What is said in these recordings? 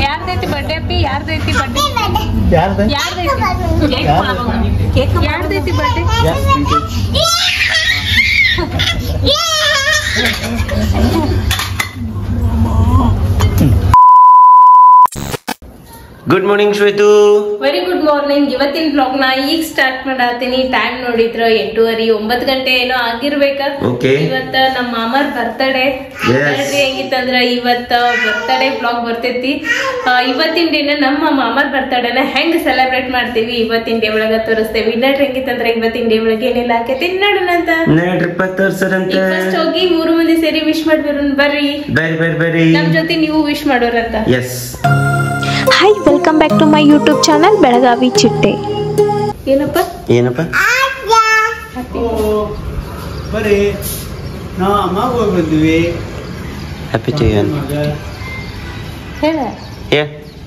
ಯಾರ್ದೈತಿ birthday ಅಪ್ಪಿ ಯಾರ್ದೈತಿ birthday ಯಾರ್ದ ಯಾರ್ದೈತಿ ಯಾರ್ದೈತಿ birthday good morning Shwetu very good morning ಇವತ್ತಿನ ಬ್ಲಾಗ್ ನ ಈಗ ಸ್ಟಾರ್ಟ್ ಮಾಡತ್ತೀನಿ ಟೈಮ್ ನೋಡಿದ್ರ ಎಂಟೂವರೆ ಒಂಬತ್ ಗಂಟೆ ಏನೋ ಆಗಿರ್ಬೇಕ Okay. ಇವತ್ತ ನಮ್ಮ ಮಾಮರ್ ಬರ್ತಡೇ Yes. ಹೆಂಗಿತ್ತಂದ್ರ ಇವತ್ತ ಬರ್ತಡೇ ಬ್ಲಾಗ್ ಬರ್ತೈತಿ ಆ, ಇವತ್ತಿನ ದಿನ ನಮ್ಮ ಮಾಮರ್ ಬರ್ತಡೇನ ಹೆಂಗ್ ಸೆಲೆಬ್ರೇಟ್ ಮಾಡ್ತೀವಿ ಇವತ್ತಿನ ಡೇ ಒಳಗ ತೋರಿಸ್ತೇವಿ ನಡ್ರಿ ಹೆಂಗಿತ್ತಂದ್ರ ಇವತ್ತಿನ ಡೇ ಒಳಗೆ ಏನೆಲ್ಲ ಆಕೈತಿ ನೋಡೋಣ ಅಂತ ಟ್ರಿಪ್ ತೋರ್ಸರಂತ ಈಗ ಫಸ್ಟ್ ಹೋಗಿ ಮೂರು ಮಂದಿ ಸೇರಿ ವಿಶ್ ಮಾಡ್ಬಿರೋನ್ ಬರ್ರಿ ಬೇರೆ ಬೇರೆ ಬೇರೆ ನಮ್ ಜೊತೆ ನೀವು ವಿಶ್ ಮಾಡೋರಂತ yes hi welcome back to my YouTube channel Belagavi ಚಿಟ್ಟೆ ಏನಪ್ಪ ಏನಪ್ಪ ಬರ್ರಿ ನಾವು ಅಮ್ಮಗೆ ಹೋಗಿ ಬಂದ್ವಿ ಹ್ಯಾಪಿ ಟು ಯು ಮಗ ಹೇಳ ಏ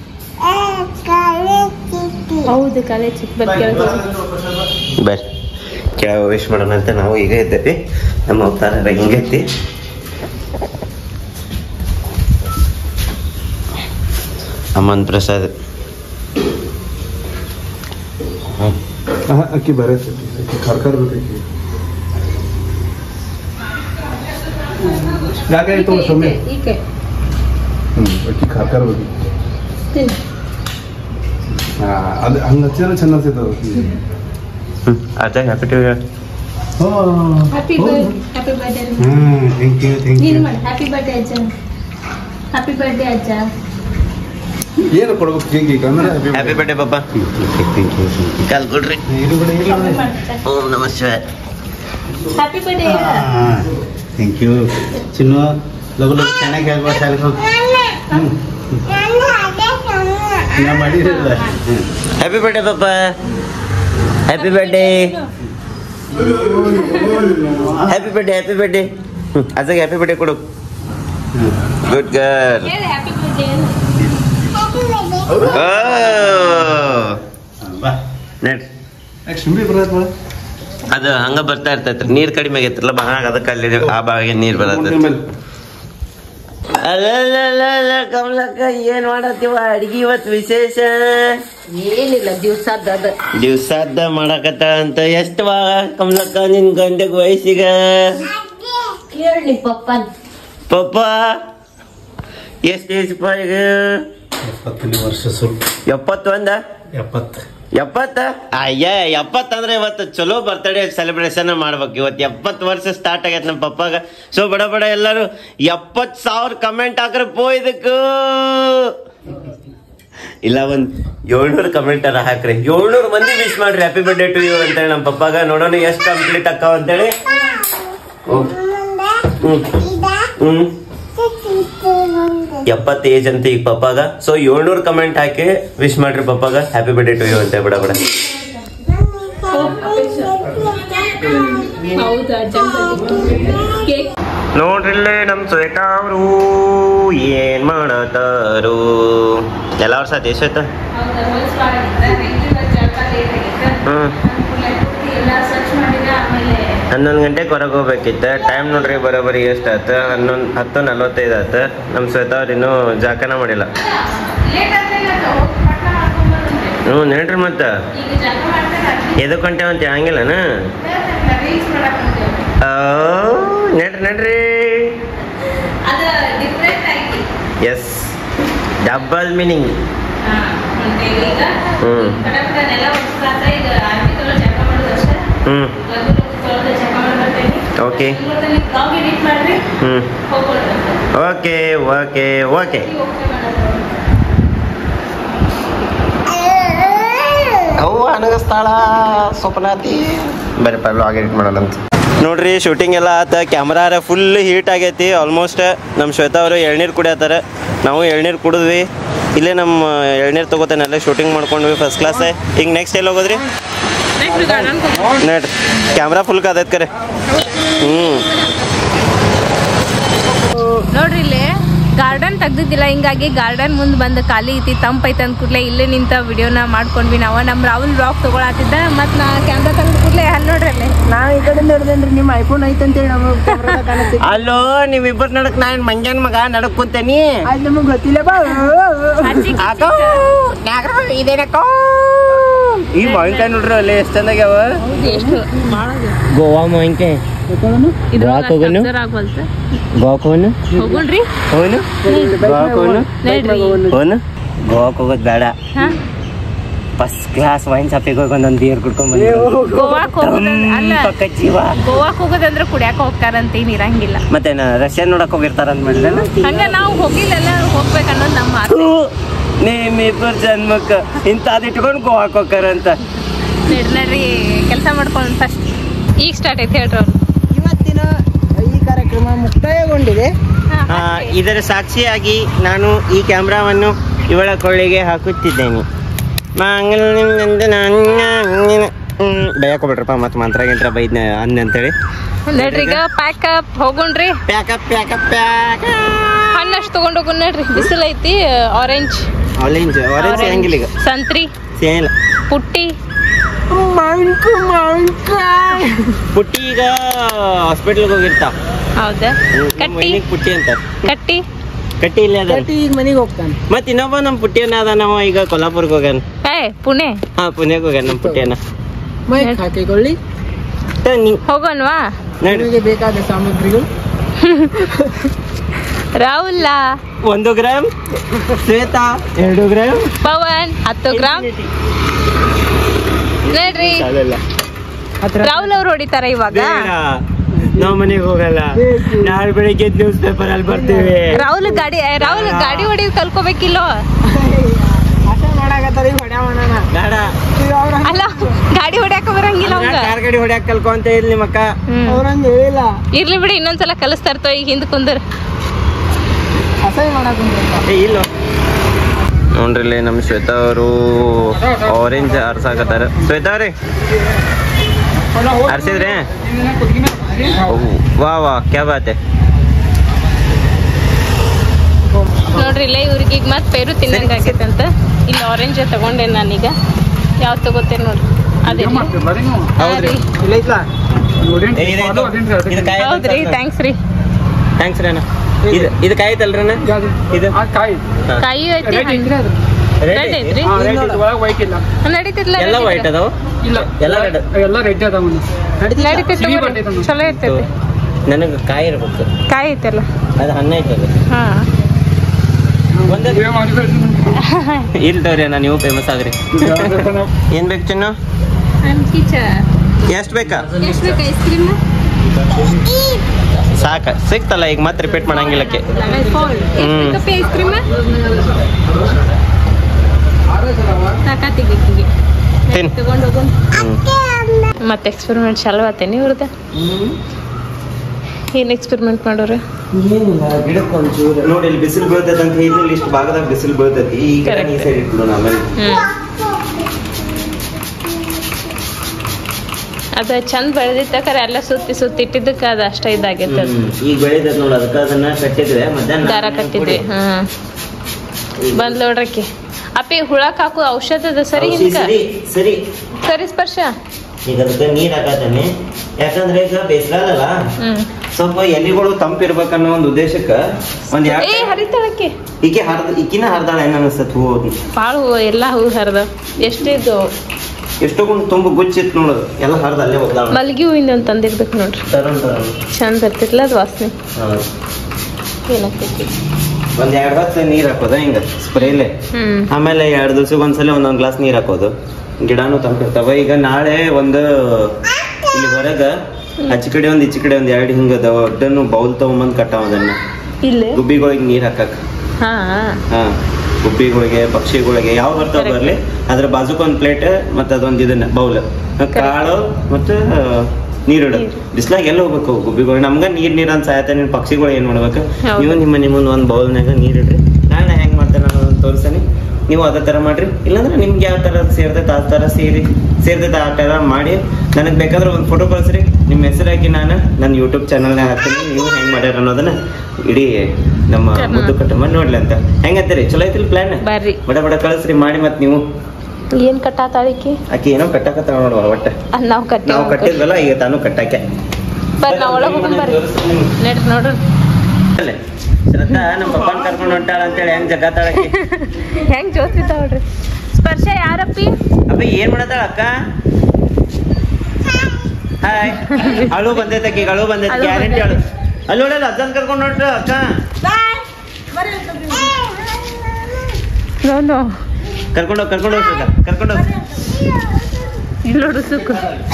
ಹೌದು ಕಾಲೇಜ್ ಚಿಕ್ಕ ಬಗ್ಗೆ ಬರ್ರಿ ಕೆಳಗೆ ವಿಶ್ ಮಾಡೋಣ ಅಂತ ನಾವು ಈಗ ಇದ್ದೇವೆ ನಮ್ಮ ಅವತಾರ ಹೆಂಗೈತಿ ಅಮ್ಮನ್ ಪ್ರಸಾದ್ ಅಕ್ಕಿ ಬರೇ ಅಕ್ಕಿ ಖರ್ಖರ್ ಬೇಕಿ ಯಾಕೆ ಆಯ್ತು ಸೊಮ್ಮೆ ಈಕೆ ಹ್ಮ್ ಅಕ್ಕಿ ಖರ್ಖರ್ ಬೇಕು ತಿನ್ನು. ಅದು ಹಂಗೆ ಹಚ್ಚಿದ್ರೆ ಚಂದ ಅನ್ಸೈತೆ ಅದು ಹ್ಞೂ ಅದ happy to you happy happy birthday hmm thank you thank ನೀನು ಯು ಮಾಡಿ ಹ್ಯಾಪಿ ಬರ್ಡೇ ಅಜ್ಜ ಹ್ಯಾಪಿ ಬರ್ಡೇ ಅಜ್ಜ ಏನು ಕೊಡ್ಬೇಕು ಕೇಕ್ ಈಗ ಅಂದ್ರೆ ಹ್ಯಾಪಿ ಬರ್ಡೇ ಪಾಪ ಕಾಲ್ ಕೊಡ್ರಿ ಇದು ಬಿಡಿ ಇದು ಬಿಡಿ ಓಂ ನಮಃ ಶಿವಾಯ happy birthday thank you Chinnu ಲಗು ಲಗು ಚೆನ್ನಾಗಿ ಹೇಳ್ಬೋ ಶಾಲೆಗೆ ಹೋಗಿ ನಾ ಮಾಡಿರಲ್ಲ ಹ್ಯಾಪಿ ಬರ್ಡೇ ಪಾಪ happy birthday happy birthday happy birthday ಅಜಾಗ ಹ್ಯಾಪಿ ಬರ್ಡೇ ಕೊಡು ಗುಡ್ ಗರ್ಲ್ ಹೇಳಿ ಹ್ಯಾಪಿ ಬರ್ಡೇ ಬಾ ನಡ್ರಿ ಯಾಕೆ ಸುಮ್ಮನೆ ಬರೋದು ಬೇಡ ಅದು ಹಂಗ ಬರ್ತಾ ಇರ್ತೈತ್ರಿ ನೀರ್ ಕಡಿಮೆ ಆಗೈತ್ರಲ್ಲ ಭಾಗ ಅದಕ್ಕೆ ಅಲ್ಲಿ ಆ ಭಾಗ ನೀರ್ ಬರತ್ತ ಅಲ್ಲ ಕಮಲಕ್ಕ ಏನ್ ಮಾಡತ್ತೀವ ಅಡಿಗೆ ಇವತ್ತು ವಿಶೇಷ ಏನಿಲ್ಲ ದಿವ್ಸದ ಅದ ದಿವ್ಸದ ಮಾಡಕತ್ತ ಅಂತ ಎಷ್ಟು ಭಾಗ ಕಮಲಕ್ಕ ನಿನ್ ಗಂಡಗ್ ವಯಸ್ಸಿಗ ಕೇಳಿ ಪಪ್ಪನ್ ಪಪ್ಪ ಎಷ್ಟು ಏಜ್ ಈಗ ಎಪ್ಪತ್ತನೇ ವರ್ಷ ಸ್ವಲ್ಪ ಎಪ್ಪತ್ತೊಂದ ಎಪ್ಪತ್ತು ಎಪ್ಪತ್ತ ಅಯ್ಯ ಎಪ್ಪತ್ತ ಅಂದ್ರೆ ಇವತ್ತು ಚಲೋ ಬರ್ತಡೇ ಸೆಲೆಬ್ರೇಷನ್ ಮಾಡ್ಬೇಕು ಇವತ್ತು ಎಪ್ಪತ್ತು ವರ್ಷ ಸ್ಟಾರ್ಟ್ ಆಗೈತೆ ನಮ್ಮ ಪಪ್ಪಾಗ ಸೊ ಬಡ ಬಡ ಎಲ್ಲರೂ ಎಪ್ಪತ್ ಸಾವಿರ ಕಮೆಂಟ್ ಹಾಕ್ರೆ ಪೋ ಇದಕ್ಕೂ ಇಲ್ಲ ಒಂದ್ ಏಳ್ನೂರು ಕಮೆಂಟ್ ಅರ ಹಾಕ್ರಿ ಏಳ್ನೂರು ಮಂದಿ ವಿಶ್ ಮಾಡ್ರಿ ಹ್ಯಾಪಿ ಬರ್ಡೇ ಟು ಯು ಅಂತೇಳಿ ನಮ್ಮ ಪಪ್ಪಾಗ ನೋಡೋಣ ಎಷ್ಟು ಕಂಪ್ಲೀಟ್ ಅಕ್ಕಾವ ಅಂತೇಳಿ ಹ್ಮ್. ಹ್ಮ್ ಹ್ಮ್ ಎಪ್ಪತ್ತು ಏಜ್ ಅಂತ ಈಗ ಪಪ್ಪಾಗ ಸೊ ಏಳ್ನೂರು ಕಮೆಂಟ್ ಹಾಕಿ ವಿಶ್ ಮಾಡ್ರಿ ಪಪ್ಪಾಗ ಹ್ಯಾಪಿ ಬರ್ಡೇ ಟು ಯು ಅಂತ ಬಿಡ ಬಿಡ ಹೌದು ಅಜ್ಜ ಕೇಕ್ ನೋಡ್ರಿಲ್ಲೇ ನಮ್ ಶ್ವೇತಾ ಅವರು ಏನ್ ಮಾಡತಾರು ಎಲ್ಲ ವರ್ಷ ಅದೇ ಶ್ವೇತ ಹೌದಾ ಹೊಲ್ಸ್ ಮಾಡಿದ್ರೆ regular ಜಾಗ late ಆಗಿತ್ತು. ಹ್ಮ್ ಅನುಕೂಲ ಪೂರ್ತಿ ಎಲ್ಲ ಸ್ವಚ್ಛ ಮಾಡಿದ ಆಮೇಲೆ ಹನ್ನೊಂದು ಗಂಟೆಗೆ ಹೊರಗೆ ಹೋಗ್ಬೇಕಿತ್ತ ಟೈಮ್ ನೋಡ್ರಿ ಬರೋಬ್ಬರಿ ಎಷ್ಟು ಆತ ಹನ್ನೊಂದು ಹತ್ತು ನಲ್ವತ್ತೈದು ಆತ ನಮ್ಮ ಶ್ವೇತಾ ಅವ್ರು ಇನ್ನೂ ಜಾಕನ ಮಾಡಿಲ್ಲ ಲೇಟ್ ಆದ್ರೆ ಹೋಗಿ ಪಟ್ನ ಮಾಡ್ಕೊಂಡ್ ಬಂದ್ಬಿಡ್ತೀವಿ. ಹ್ಞೂ ನೋಡ್ರಿ ಮತ್ತ ಈಗ ಜಾಗ ಮಾಡ್ತಾರೆ ಎದಕ್ಕೆ ಹೊಂಟೇವ ಅಂತ ಹಂಗಿಲ್ಲನ ರೀಲ್ಸ್ ಮಾಡಕ್ ಹೊಂಟೇವಿ. ನಡ್ರಿ ನಡ್ರಿ ಅದ ಡಿಫ್ರೆಂಟ್ ಆಗಿ ಎಸ್ ಡಬಲ್ ಮೀನಿಂಗ್ ಹಾ, ಹೊಂಟೇವಿ ಈಗ ಹ್ಮ್. ಕಡ ಕಡ ನೆಲ ಒರೆಸ್ಲಾತ ಈಗ ಆರ್ಮಿ ಕಲರ್ ಜಳಕ ಮಾಡೋದು ಅಷ್ಟೇ ಹ್ಞೂ ಲಘು ಲಘು ತೊಳ್ದು ಜಳಕ ಮಾಡಿ ಬರ್ತೇನಿ ಓಕೆ ನೀವು ಬ್ಲಾಗ್ ಎಡಿಟ್ ಮಾಡ್ರಿ ಹ್ಞೂ ಹೋಗ್ಕೊಳ್ರಿ ಓಕೆ ಓಕೆ ಓಕೆ ಓಕೆ ಮಾಡೋದು ಅವು ಅನಗಸ್ತಾಳ ಸ್ವಪ್ನಾತಿ ಬರ್ರಿ ಪರ್ಲು ಎಡಿಟ್ ಮಾಡೋಣಂತ ನೋಡ್ರಿ ಶೂಟಿಂಗ್ ಎಲ್ಲ ಆತ ಕ್ಯಾಮ್ರಾರ ಫುಲ್ ಹೀಟ್ ಆಗೈತಿ ಆಲ್ಮೋಸ್ಟ್ ನಮ್ಮ ಶ್ವೇತಾ ಅವರು ಎಳ್ನೀರು ಕುಡಿಯತ್ತಾರ ನಾವು ಎಳ್ನೀರು ಕುಡಿದ್ವಿ ಇಲ್ಲೇ ನಮ್ಮ ಎಳ್ನೀರು ತಗೋತಾನೆ ಅಲ್ಲೇ ಶೂಟಿಂಗ್ ಮಾಡ್ಕೊಂಡ್ವಿ ಫಸ್ಟ್ ಕ್ಲಾಸ್ ಈಗ ನೆಕ್ಸ್ಟ್ ಎಲ್ಲಿ ಹೋಗೋದ್ರಿ ನೋಡ್ರಿ ಕ್ಯಾಮ್ರಾ ಫುಲ್ ಕಾದೈತ್ ಕರೆ ಹ್ಞೂ ನೋಡ್ರಿ ಇಲ್ಲಿ ಗಾರ್ಡನ್ ಏನ್ ತೆಗ್ದಿದ್ದಿಲ್ಲ ಹಿಂಗಾಗಿ ಗಾರ್ಡನ್ ಮುಂದ್ ಬಂದ್ ಖಾಲಿ ಐತಿ ತಂಪ್ ಐತಿ ಅಂದ್ ಕೂಡ್ಲೆ ಇಲ್ಲೇ ನಿಂತ ವಿಡಿಯೋನ ಮಾಡ್ಕೊಂಡ್ವಿ ನಾವು ನಮ್ ರಾಹುಲ್ ಬ್ಲಾಗ್ ತಗೊಳತಿದ್ದ ಮತ್ ನಾ ಕ್ಯಾಮ್ರಾ ತೆಗ್ದ ಕೂಡ್ಲೆ ಅಲ್ಲಿ ನೋಡ್ರಿ ಅಲ್ಲಿ ನಾವ್ ಈ ಕಡೆಯಿಂದ ಹಿಡ್ದೇನ್ರಿ ನಿಮ್ ಐಫೋನ್ ಐತಂತೇಳಿ ನಮಗೆ ಕಾಣುತ್ತೆ ಅಲ್ಲೋ ನೀವಿಬ್ಬರು ನಡಕ್ ನಾನ್ ಮಂಗ್ಯಾನ್ ಮಗ ನಡಕ್ ಕುಂತೇನಿ ಅದು ನಮಗ್ ಗೊತ್ತಿಲ್ಲ ಬಾ ಅಜ್ಜಿ ಆಕೋ ಇದೇನಕ್ಕೋ ಈ ಮಾವಿನಕಾಯಿ ನೋಡ್ರಿ ಅಲ್ಲಿ ಎಷ್ಟ್ ಚಂದಾಗ್ಯಾವ ಎಷ್ಟು ಗೋವಾ ಮಾವಿನಕಾಯಿ ಗೋವಾಕ್ ಹೋಗೋನು ಆಗ್ವಲ್ತ ಗೋವಾಕ್ ಹೋಗೋನು ಹೋಗುಣ್ರಿ ಹೋಗೋನು ಗೋವಾಕ್ ಹೋಗೋನು ನಡ್ರಿ ಹೋಗೋನು ಗೋವಾಕ್ ಹೋಗೋದ್ ಬೇಡ ಹಾ ಫಸ್ಟ್ ಕ್ಲಾಸ್ ವೈನ್ ಶಾಪಿಗೆ ಹೋಗಿ ಒಂದೊಂದು ಬಿಯರ್ ಕುಡ್ಕೊಂಡ್ ಬಂದ್ವಿ ಗೋವಾಕ್ ಹೋಗೋದ ಅಲ್ಲ ಪಕ್ಕ ಜೀವ ಗೋವಾಕ್ ಹೋಗೋದಂದ್ರ ಕುಡಿಯಾಕ ಹೋಗ್ತಾರಂತ ಏನ್ ಇರಂಗಿಲ್ಲ ಮತ್ತೇನ ರಷ್ಯನ್ ನೋಡಕ್ ಹೋಗಿರ್ತಾರ ಅಂತ ಮಾಡಿದ್ರೆ ಹಂಗ ನಾವು ಹೋಗಿಲ್ಲಲ್ಲ ಹೋಗ್ಬೇಕನ್ನೋದು ನಮ್ಮ ಆಸೆ ನಿಮ್ಮಿಬ್ಬರ ಜನ್ಮಕ್ಕ ಇಂಥದ್ ಇಟ್ಕೊಂಡು ಗೋವಾಕ್ ಹೋಗ್ತಾರಂತ ನಡ್ರಿ ನಡ್ರಿ ಕೆಲಸ ಮಾಡ್ಕೊಂಡು ಫಸ್ಟ್ ಈಗ ಸ್ಟಾರ್ಟ್ ಐತೆ ಹೇಳ್ರಿ ಅವ್ರು ಇವತ್ತಿನ ಈ ಕಾರ್ಯಕ್ರಮ ಮುಕ್ತಾಯಗೊಂಡಿದೆ ಆ, ಇದರ ಸಾಕ್ಷಿಯಾಗಿ ನಾನು ಈ ಕ್ಯಾಮ್ರಾವನ್ನು ಇವಳ ಕೊಳ್ಳಿಗೆ ಹಾಕುತ್ತಿದ್ದೇನೆ ಮಂಗಲನಿಂದ ನನ್ನ ಬಯಕೋಬಿಟ್ರಪ್ಪ ಮತ್ತೆ ಮಂತ್ರ ಗಿಂತ್ರ ಬೈದ್ನ ಅಂದ್ ಅಂತೇಳಿ ನಡ್ರಿ ಈಗ ಪ್ಯಾಕ್ ಅಪ್ ಹೋಗುಣ್ರಿ ಪ್ಯಾಕಪ್ ಪ್ಯಾಕಪ್ ಪ್ಯಾಕ್ ಹಣ್ಣು ಅಷ್ಟು ತಗೊಂಡ್ ಹೋಗುನ್ ನಡ್ರಿ ಬಿಸಿಲು ಐತಿ ಆರೆಂಜ್ ಆರೆಂಜ್ ಆರೆಂಜ್ ಸಿಗಂಗಿಲ್ಲ ಈಗ ಸಂತ್ರಿ ಸಿಗಂಗಿಲ್ಲ ಪುಟ್ಟಿ ಪುಟ್ಟಿ ಈಗ ಹಾಸ್ಪಿಟ್ಲ್ಗೆ ಹೋಗಿರ್ತಾವ ಹೌದಾ ಕಟ್ಟಿ ಪುಟ್ಟಿ ಅಂತ ಕಟ್ಟಿ ಕಟ್ಟಿ ಇಲ್ಲೇ ಅದ ಕಟ್ಟಿ ಈಗ ಮನೆಗೆ ಹೋಗ್ತಾನೆ ಮತ್ ಇನ್ನೊಬ್ಬ ನಮ್ ಪುಟ್ಟಿಯನ್ನ ಅದ ನಾವು ಈಗ ಕೊಲ್ಲಾಪುರ್ಗೆ ಹೋಗ್ಯಾನ ಏ ಪುಣೆ ಹಾ ಪುಣ್ಯಕ್ಕೆ ಹೋಗ್ಯಾನ ನಮ್ ಪುಟ್ಟಿಯನ್ನ ಮೈಕ್ ಹಾಕಿಕೊಳ್ಳಿ ತ ನೀ ಹೋಗೋಣ್ವಾ ನಡ್ರಿ ನಿಮಗೆ ಬೇಕಾದ ಸಾಮಗ್ರಿಗಳು ರಾಹುಲ್ಲ ಒಂದು ಗ್ರಾಮ್ ಶ್ವೇತಾ ಎರಡು ಗ್ರಾಮ್ ಪವನ್ ಹತ್ತು ಗ್ರಾಮ್ ನಡ್ರಿ ರಾಹುಲ್ ಅವ್ರು ಹೊಡಿತಾರ ಇವಾಗ ಬೇಡ ನಾವ್ ಮನೆಗೆ ಹೋಗಲ್ಲ ನಾಳೆ ಬೆಳಿಗ್ಗೆ ನ್ಯೂಸ್ ಪೇಪರ್ ಅಲ್ಲಿ ಬರ್ತೀವಿ ರಾಹುಲ್ ಗಾಡಿ ಏ, ರಾಹುಲ್ ಗಾಡಿ ಹೊಡಿಯೋದು ಕಲ್ಕೋಬೇಕಿಲ್ಲೋ ಆಟ ಮಾಡಾಕತ್ತಾರ ಈಗ ಹೊಡ್ಯಾ ಮಾಡೋಣ ಬೇಡ ಅಲ್ಲ ಗಾಡಿ ಹೊಡ್ಯಾಕ ಬರಂಗಿಲ್ಲ ಅವಂಗ ಕಾರ್ ಗಾಡಿ ಹೊಡ್ಯಾಕ ಕಲ್ಕೊ ಅಂತ ಹೇಳಿ ನಿಮ್ಮ ಅಕ್ಕ ಹ್ಮ್ ಅವ್ರಂಗ ಹೇಳಿಲ್ಲ ಇರ್ಲಿ ಬಿಡಿ ಇನ್ನೊಂದ್ಸಲ ಕಲಿಸ್ತಾ ಇರ್ತವ ಈಗ ಹಿಂದ್ ಕುಂದ್ರ ಅಸಹ್ಯ ಮಾಡಾಕ ಏ ಇಲ್ಲ ನೋಡ್ರಿ ಇಲ್ಲಿ ನಮ್ಮ ಶ್ವೇತಾ ಅವರು ಆರೆಂಜ್ ಆರ್ಸಾಕತ್ತಾರ ಶ್ವೇತಾ ಅವ್ರಿ ಆರ್ಸಿದ್ರಿ ವಾ ವಾ ಕ್ಯಾ ಬಾತ್ ಹೈ ನೋಡ್ರಿ ಇಲ್ಲ ಇವ್ರಿಗೆ ಈಗ ಮತ್ತೆ ಪೇರು ತಿನ್ನಂಗ ಆಗೈತಂತ ಇಲ್ಲಿ ಆರೆಂಜ್ ತಗೊಂಡೆ ನಾನೀಗ ಯಾವ್ದು ತಗೋತೇನೆ ನೋಡ್ರಿ ಅದೇ ಹೌದ್ರಿ ಇಲ್ಲ ಐತ್ಲಾ ಹೌದ್ರಿ ಥ್ಯಾಂಕ್ಸ್ ರೀ ಥ್ಯಾಂಕ್ಸ್ ರೀ ಅಣ್ಣ ಇದು ಇದು ಕಾಯ್ತಲ್ರಿ ಅಣ್ಣ ಇದು ಕಾಯಿ ಕಾಯಿ ಐತಿ ಹಣ್ಣು. ರೆಡ್ ಐತ್ರಿ ನಡೀತಿದ್ಲ ಎಲ್ಲ ವೈಟ್ ಅದಾವ ಇಲ್ಲ ಎಲ್ಲ ರೆಡ್ ಎಲ್ಲ ರೆಡ್ ಅದಾವ ನಡೀತೈತೆ ಸಿಹಿ ತಗೋರಿ. ಬರ್ತೈತೆ ಚಲೋ ಇರ್ತೈತಿ ನನಗೆ ಕಾಯಿ ಇರ್ಬೇಕು ಕಾಯಿ ಐತಲ್ಲ ಅದು ಹಣ್ಣ ಐತದ ಹಾ ಒಂದೇ ಇಲ್ಲ ತಗೋರಿ ಅಣ್ಣ ನೀವು ಫೇಮಸ್ ಆದ್ರಿ ಏನ್ ಬೇಕು ಚಿನ್ನು ಎಷ್ಟು ಬೇಕಾ ಎಷ್ಟು ಬೇಕು ಐಸ್ ಕ್ರೀಮ್ ಸಾಕ ಸಿಕ್ತಲ್ಲ ಈಗ ಮತ್ತೆ ರಿಪೀಟ್ ಮಾಡಂಗಿಲ್ಲಕ್ಕೆ ಹ್ಮ್. ಐಸ್ ಕ್ರೀಮ್ ಸಾಕಾತಿಗೆ ತಿನ್ ತಗೊಂಡು ಹೋಗೋಣ ಹ್ಮ್. ಮತ್ತೆ ಎಕ್ಸ್ಪೆರಿಮೆಂಟ್ ಚಾಲು ಆತೇನಿ ಇವ್ರದ್ದು ಏನು ಎಕ್ಸ್ಪೆರಿಮೆಂಟ್ ಮಾಡೋರು ನೋಡಿ ಇಲ್ಲಿ ಬಿಸಿಲು ಬೀಳ್ತೈತೆ ಅಂತ ಹೇಳಿ ಇಷ್ಟು ಭಾಗದಾಗ ಬಿಸಿಲು ಬೀಳ್ತೈತಿ ಈ ಕಡೆ ಈ ಸೈಡ್ ಇಟ್ಬಿಡೋಣ ಆಮೇಲೆ ಅದ ಚಂದ ಬೆಳೆದಿತ್ತಕರೆ ಎಲ್ಲ ಸುತ್ತಿ ಸುತ್ತಿ ಇಟ್ಟಿದ್ದಕ್ಕೆ ಅದು ಅಷ್ಟ ಇದಾಗೈತೆ ಅದು ಹ್ಮ್. ಈಗ ಬೆಳಿತೈತೆ ನೋಡಿ ಅದಕ್ಕೆ ಅದನ್ನ ಕಟ್ಟಿದ್ರೆ ಮಧ್ಯಾಹ್ನ ದಾರ ಕಟ್ಟಿದ್ವಿ ಹ್ಮ್ ಬಂದ್ ನೋಡ್ರಕ್ಕೆ ಅಪ್ಪಿ ಹುಳಕ್ ಹಾಕು ಔಷಧ ಅದ ಸರಿ ಔಷಧಿ ಹಿಂಗ ಸರಿ ಸರಿ ಸರಿ ಸ್ಪರ್ಶ ಈಗ ಅದಕ್ಕೆ ನೀರ್ ಹಾಕತಾನೆ ಯಾಕಂದ್ರೆ ಈಗ ಬೇಸಿಗೆಲ್ಲ ಹ್ಮ್ ಸ್ವಲ್ಪ ಎಲೆಗಳು ತಂಪಿರ್ಬೇಕನ್ನೋ ಒಂದು ಉದ್ದೇಶಕ್ಕ ಒಂದ್ ಏ ಎರಡು ಹರಿತಾಳಕ್ಕೆ ಈಕೆ ಹರ್ದ ಈಕಿನ ಹರ್ದಾಳ ಏನ್ ಅನಿಸ್ತತ್ ಹೂ ಭಾಳ ಹೂವು ಎಲ್ಲ ಹೂ ಹರಿದ ಎಷ್ಟಿದ್ದು ಎಷ್ಟೊಂದು ತುಂಬ ಗುಚ್ಚಿತ್ತು ನೋಡು ಎಲ್ಲ ಹರ್ದ ಅಲ್ಲೇ ಹೋಗ್ದಾಳ ಮಲ್ಗಿ ಹೂವಿಂದ ಒಂದು ತಂದಿರ್ಬೇಕು ನೋಡ್ರಿ ತರೋಣ ತರೋಣ ಚಂದ ಇರ್ತಿರ್ಲ ಅದು ವಾಸನೆ ಹಾ. ಏನಾಗ್ತೈತಿ ಒಂದ್ ಎರಡ್ ಹೊತ್ತು ನೀರ್ ಹಾಕೋದ ಹಿಂಗ ಸ್ಪ್ರೇಲೆ ಹ್ಮ್ ಆಮೇಲೆ ಎರಡು ದಿವ್ಸಕ್ಕೆ ಒಂದ್ಸಲ ಒಂದೊಂದ್ ಗ್ಲಾಸ್ ನೀರ್ ಹಾಕೋದು ಗಿಡಾನು ತಂಪಿರ್ತಾವ ಈಗ ನಾಳೆ ಒಂದು ಇಲ್ಲಿ ಹೊರಗ ಆಚೆ ಕಡೆ ಒಂದ್ ಈಚೆ ಕಡೆ ಒಂದ್ ಎರಡು ಹಿಂಗ ದೊಡ್ಡನು ಬೌಲ್ ತಗೊಂಬಂದ್ ಕಟ್ಟಾವ ಅದನ್ನ ಇಲ್ಲೇ ಗುಬ್ಬಿಗಳಿಗೆ ನೀರ್ ಹಾಕಕ್ ಹಾ ಹಾ ಗುಬ್ಬಿಗಳಿಗೆ ಪಕ್ಷಿಗಳಿಗೆ ಯಾವ ಬರ್ತಾವ Correct. ಬರ್ಲಿ ಅದ್ರ ಬಾಜುಕ್ ಒಂದ್ ಪ್ಲೇಟ್ ಮತ್ತೆ ಅದೊಂದ್ ಇದನ್ನ ಬೌಲ್ ಕಾಳು ಮತ್ತೆ ನೀರಿಡು ಬಿಸ್ಲಾಗ ಎಲ್ಲ ಹೋಗ್ಬೇಕು ಗುಬ್ಬಿಗಳು ನಮ್ಗ ನೀರ್ ನೀರ್ ಅಂತ ಸಾಯತ ನಿನ್ ಪಕ್ಷಿಗಳು ಏನ್ ಮಾಡ್ಬೇಕು ಹೌದು. ನೀವು ನಿಮ್ಮ ನಿಮ್ಮನ್ನ ಒಂದ್ ಬೌಲ್ನಾಗ ನೀರ್ ಇಡ್ರಿ ನಾಳೆ ಹೆಂಗ್ ಮಾಡ್ತೇನೆ ನಾನು ಅದನ್ನ ತೋರಿಸ್ತೀನಿ ನೀವು ಅದೇ ತರ ಮಾಡ್ರಿ ಇಲ್ಲಾಂದ್ರೆ ನಿಮ್ಗೆ ಯಾವ ತರ ಸೇರ್ತೈತೆ ಆ ತರ ಸೇರಿ ಸೇರ್ತೈತೆ ಆ ತರ ಮಾಡಿ ನನಗ್ ಬೇಕಾದ್ರೆ ಒಂದ್ ಫೋಟೋ ಕಳ್ಸ್ರಿ ನಿಮ್ಮ ಹೆಸರು ಹಾಕಿ ನಾನು ನನ್ನ ಯೂಟ್ಯೂಬ್ ಚಾನಲ್ನಾಗ ಹಾಕ್ತೀನಿ ನೀವು ಹೆಂಗ್ ಮಾಡ್ಯಾರ ಅನ್ನೋದನ್ನ ಇಡೀ ನಮ್ಮ ಕರ್ಮ. ಮುದ್ದು ಕುಟುಂಬ ನೋಡ್ಲಿ ಅಂತ ಹೆಂಗಂತೀರಿ ಚಲೋ ಐತಿಲ್ ಪ್ಲಾನ್ ಬರ್ರಿ ಬಡ ಬಡ ಕಳಿಸ್ರಿ ಮಾಡಿ ಮತ್ ನೀವು ಏನ್ ಕಟ್ಟಾತಾಳಿಕಿ ಆಕಿ ಏನೋ ಕಟ್ಟಾಕತ್ತ ನೋಡುವ ಒಟ್ಟ ಅದ್ ನಾವ್ ಕಟ್ಟಿ ನಾವು ಕಟ್ಟಿದ್ವಲ್ಲ ಈಗ ತಾನು ಕಟ್ಟಾಕೆ ಬರ್ರಿ ನಾವ್ ಒಳಗ್ ಹೋಗೋಣ ಬರ್ರಿ ನಡ್ರಿ ನೋಡ್ರಿ ಅಲ್ಲೇ. ಶ್ರದ್ಧಾ ನಮ್ಮ ಪಪ್ಪನ್ ಕರ್ಕೊಂಡು ಹೊಂಟಾಳ ಅಂತೇಳಿ ಹೆಂಗ್ ಜಗಾತಾಳಕಿ ಹೆಂಗ್ ಜೋತಿದ್ದಾವ್ರಿ ಸ್ಪರ್ಶ ಯಾರಪ್ಪಿ ಅಪ್ಪ ಏನ್ ಮಾಡತ್ತಾಳ ಅಕ್ಕ ಹಾಯ್ ಅಳು ಬಂದೈತೆ ಆಕಿ ಅಳು ಬಂದೈತೆ ಅಳು ಗ್ಯಾರಂಟಿ ಅಳು ಬಂದೈತೆ. ಅಲ್ಲಿ ನೋಡಲ್ಲ ಅಜ್ಜನ್ ಕರ್ಕೊಂಡು ಹೊಂಟ್ರ ಅಕ್ಕ ನೋ ನೋ ಕರ್ಕೊಂಡು ಹೋಗ್ ಕರ್ಕೊಂಡು ಹೋಗ್ ಶ್ರದ್ಧಾ ಕರ್ಕೊಂಡು ಹೋಗ್ ಇಲ್ಲಿ ನೋಡು ಸುಕ್ಕು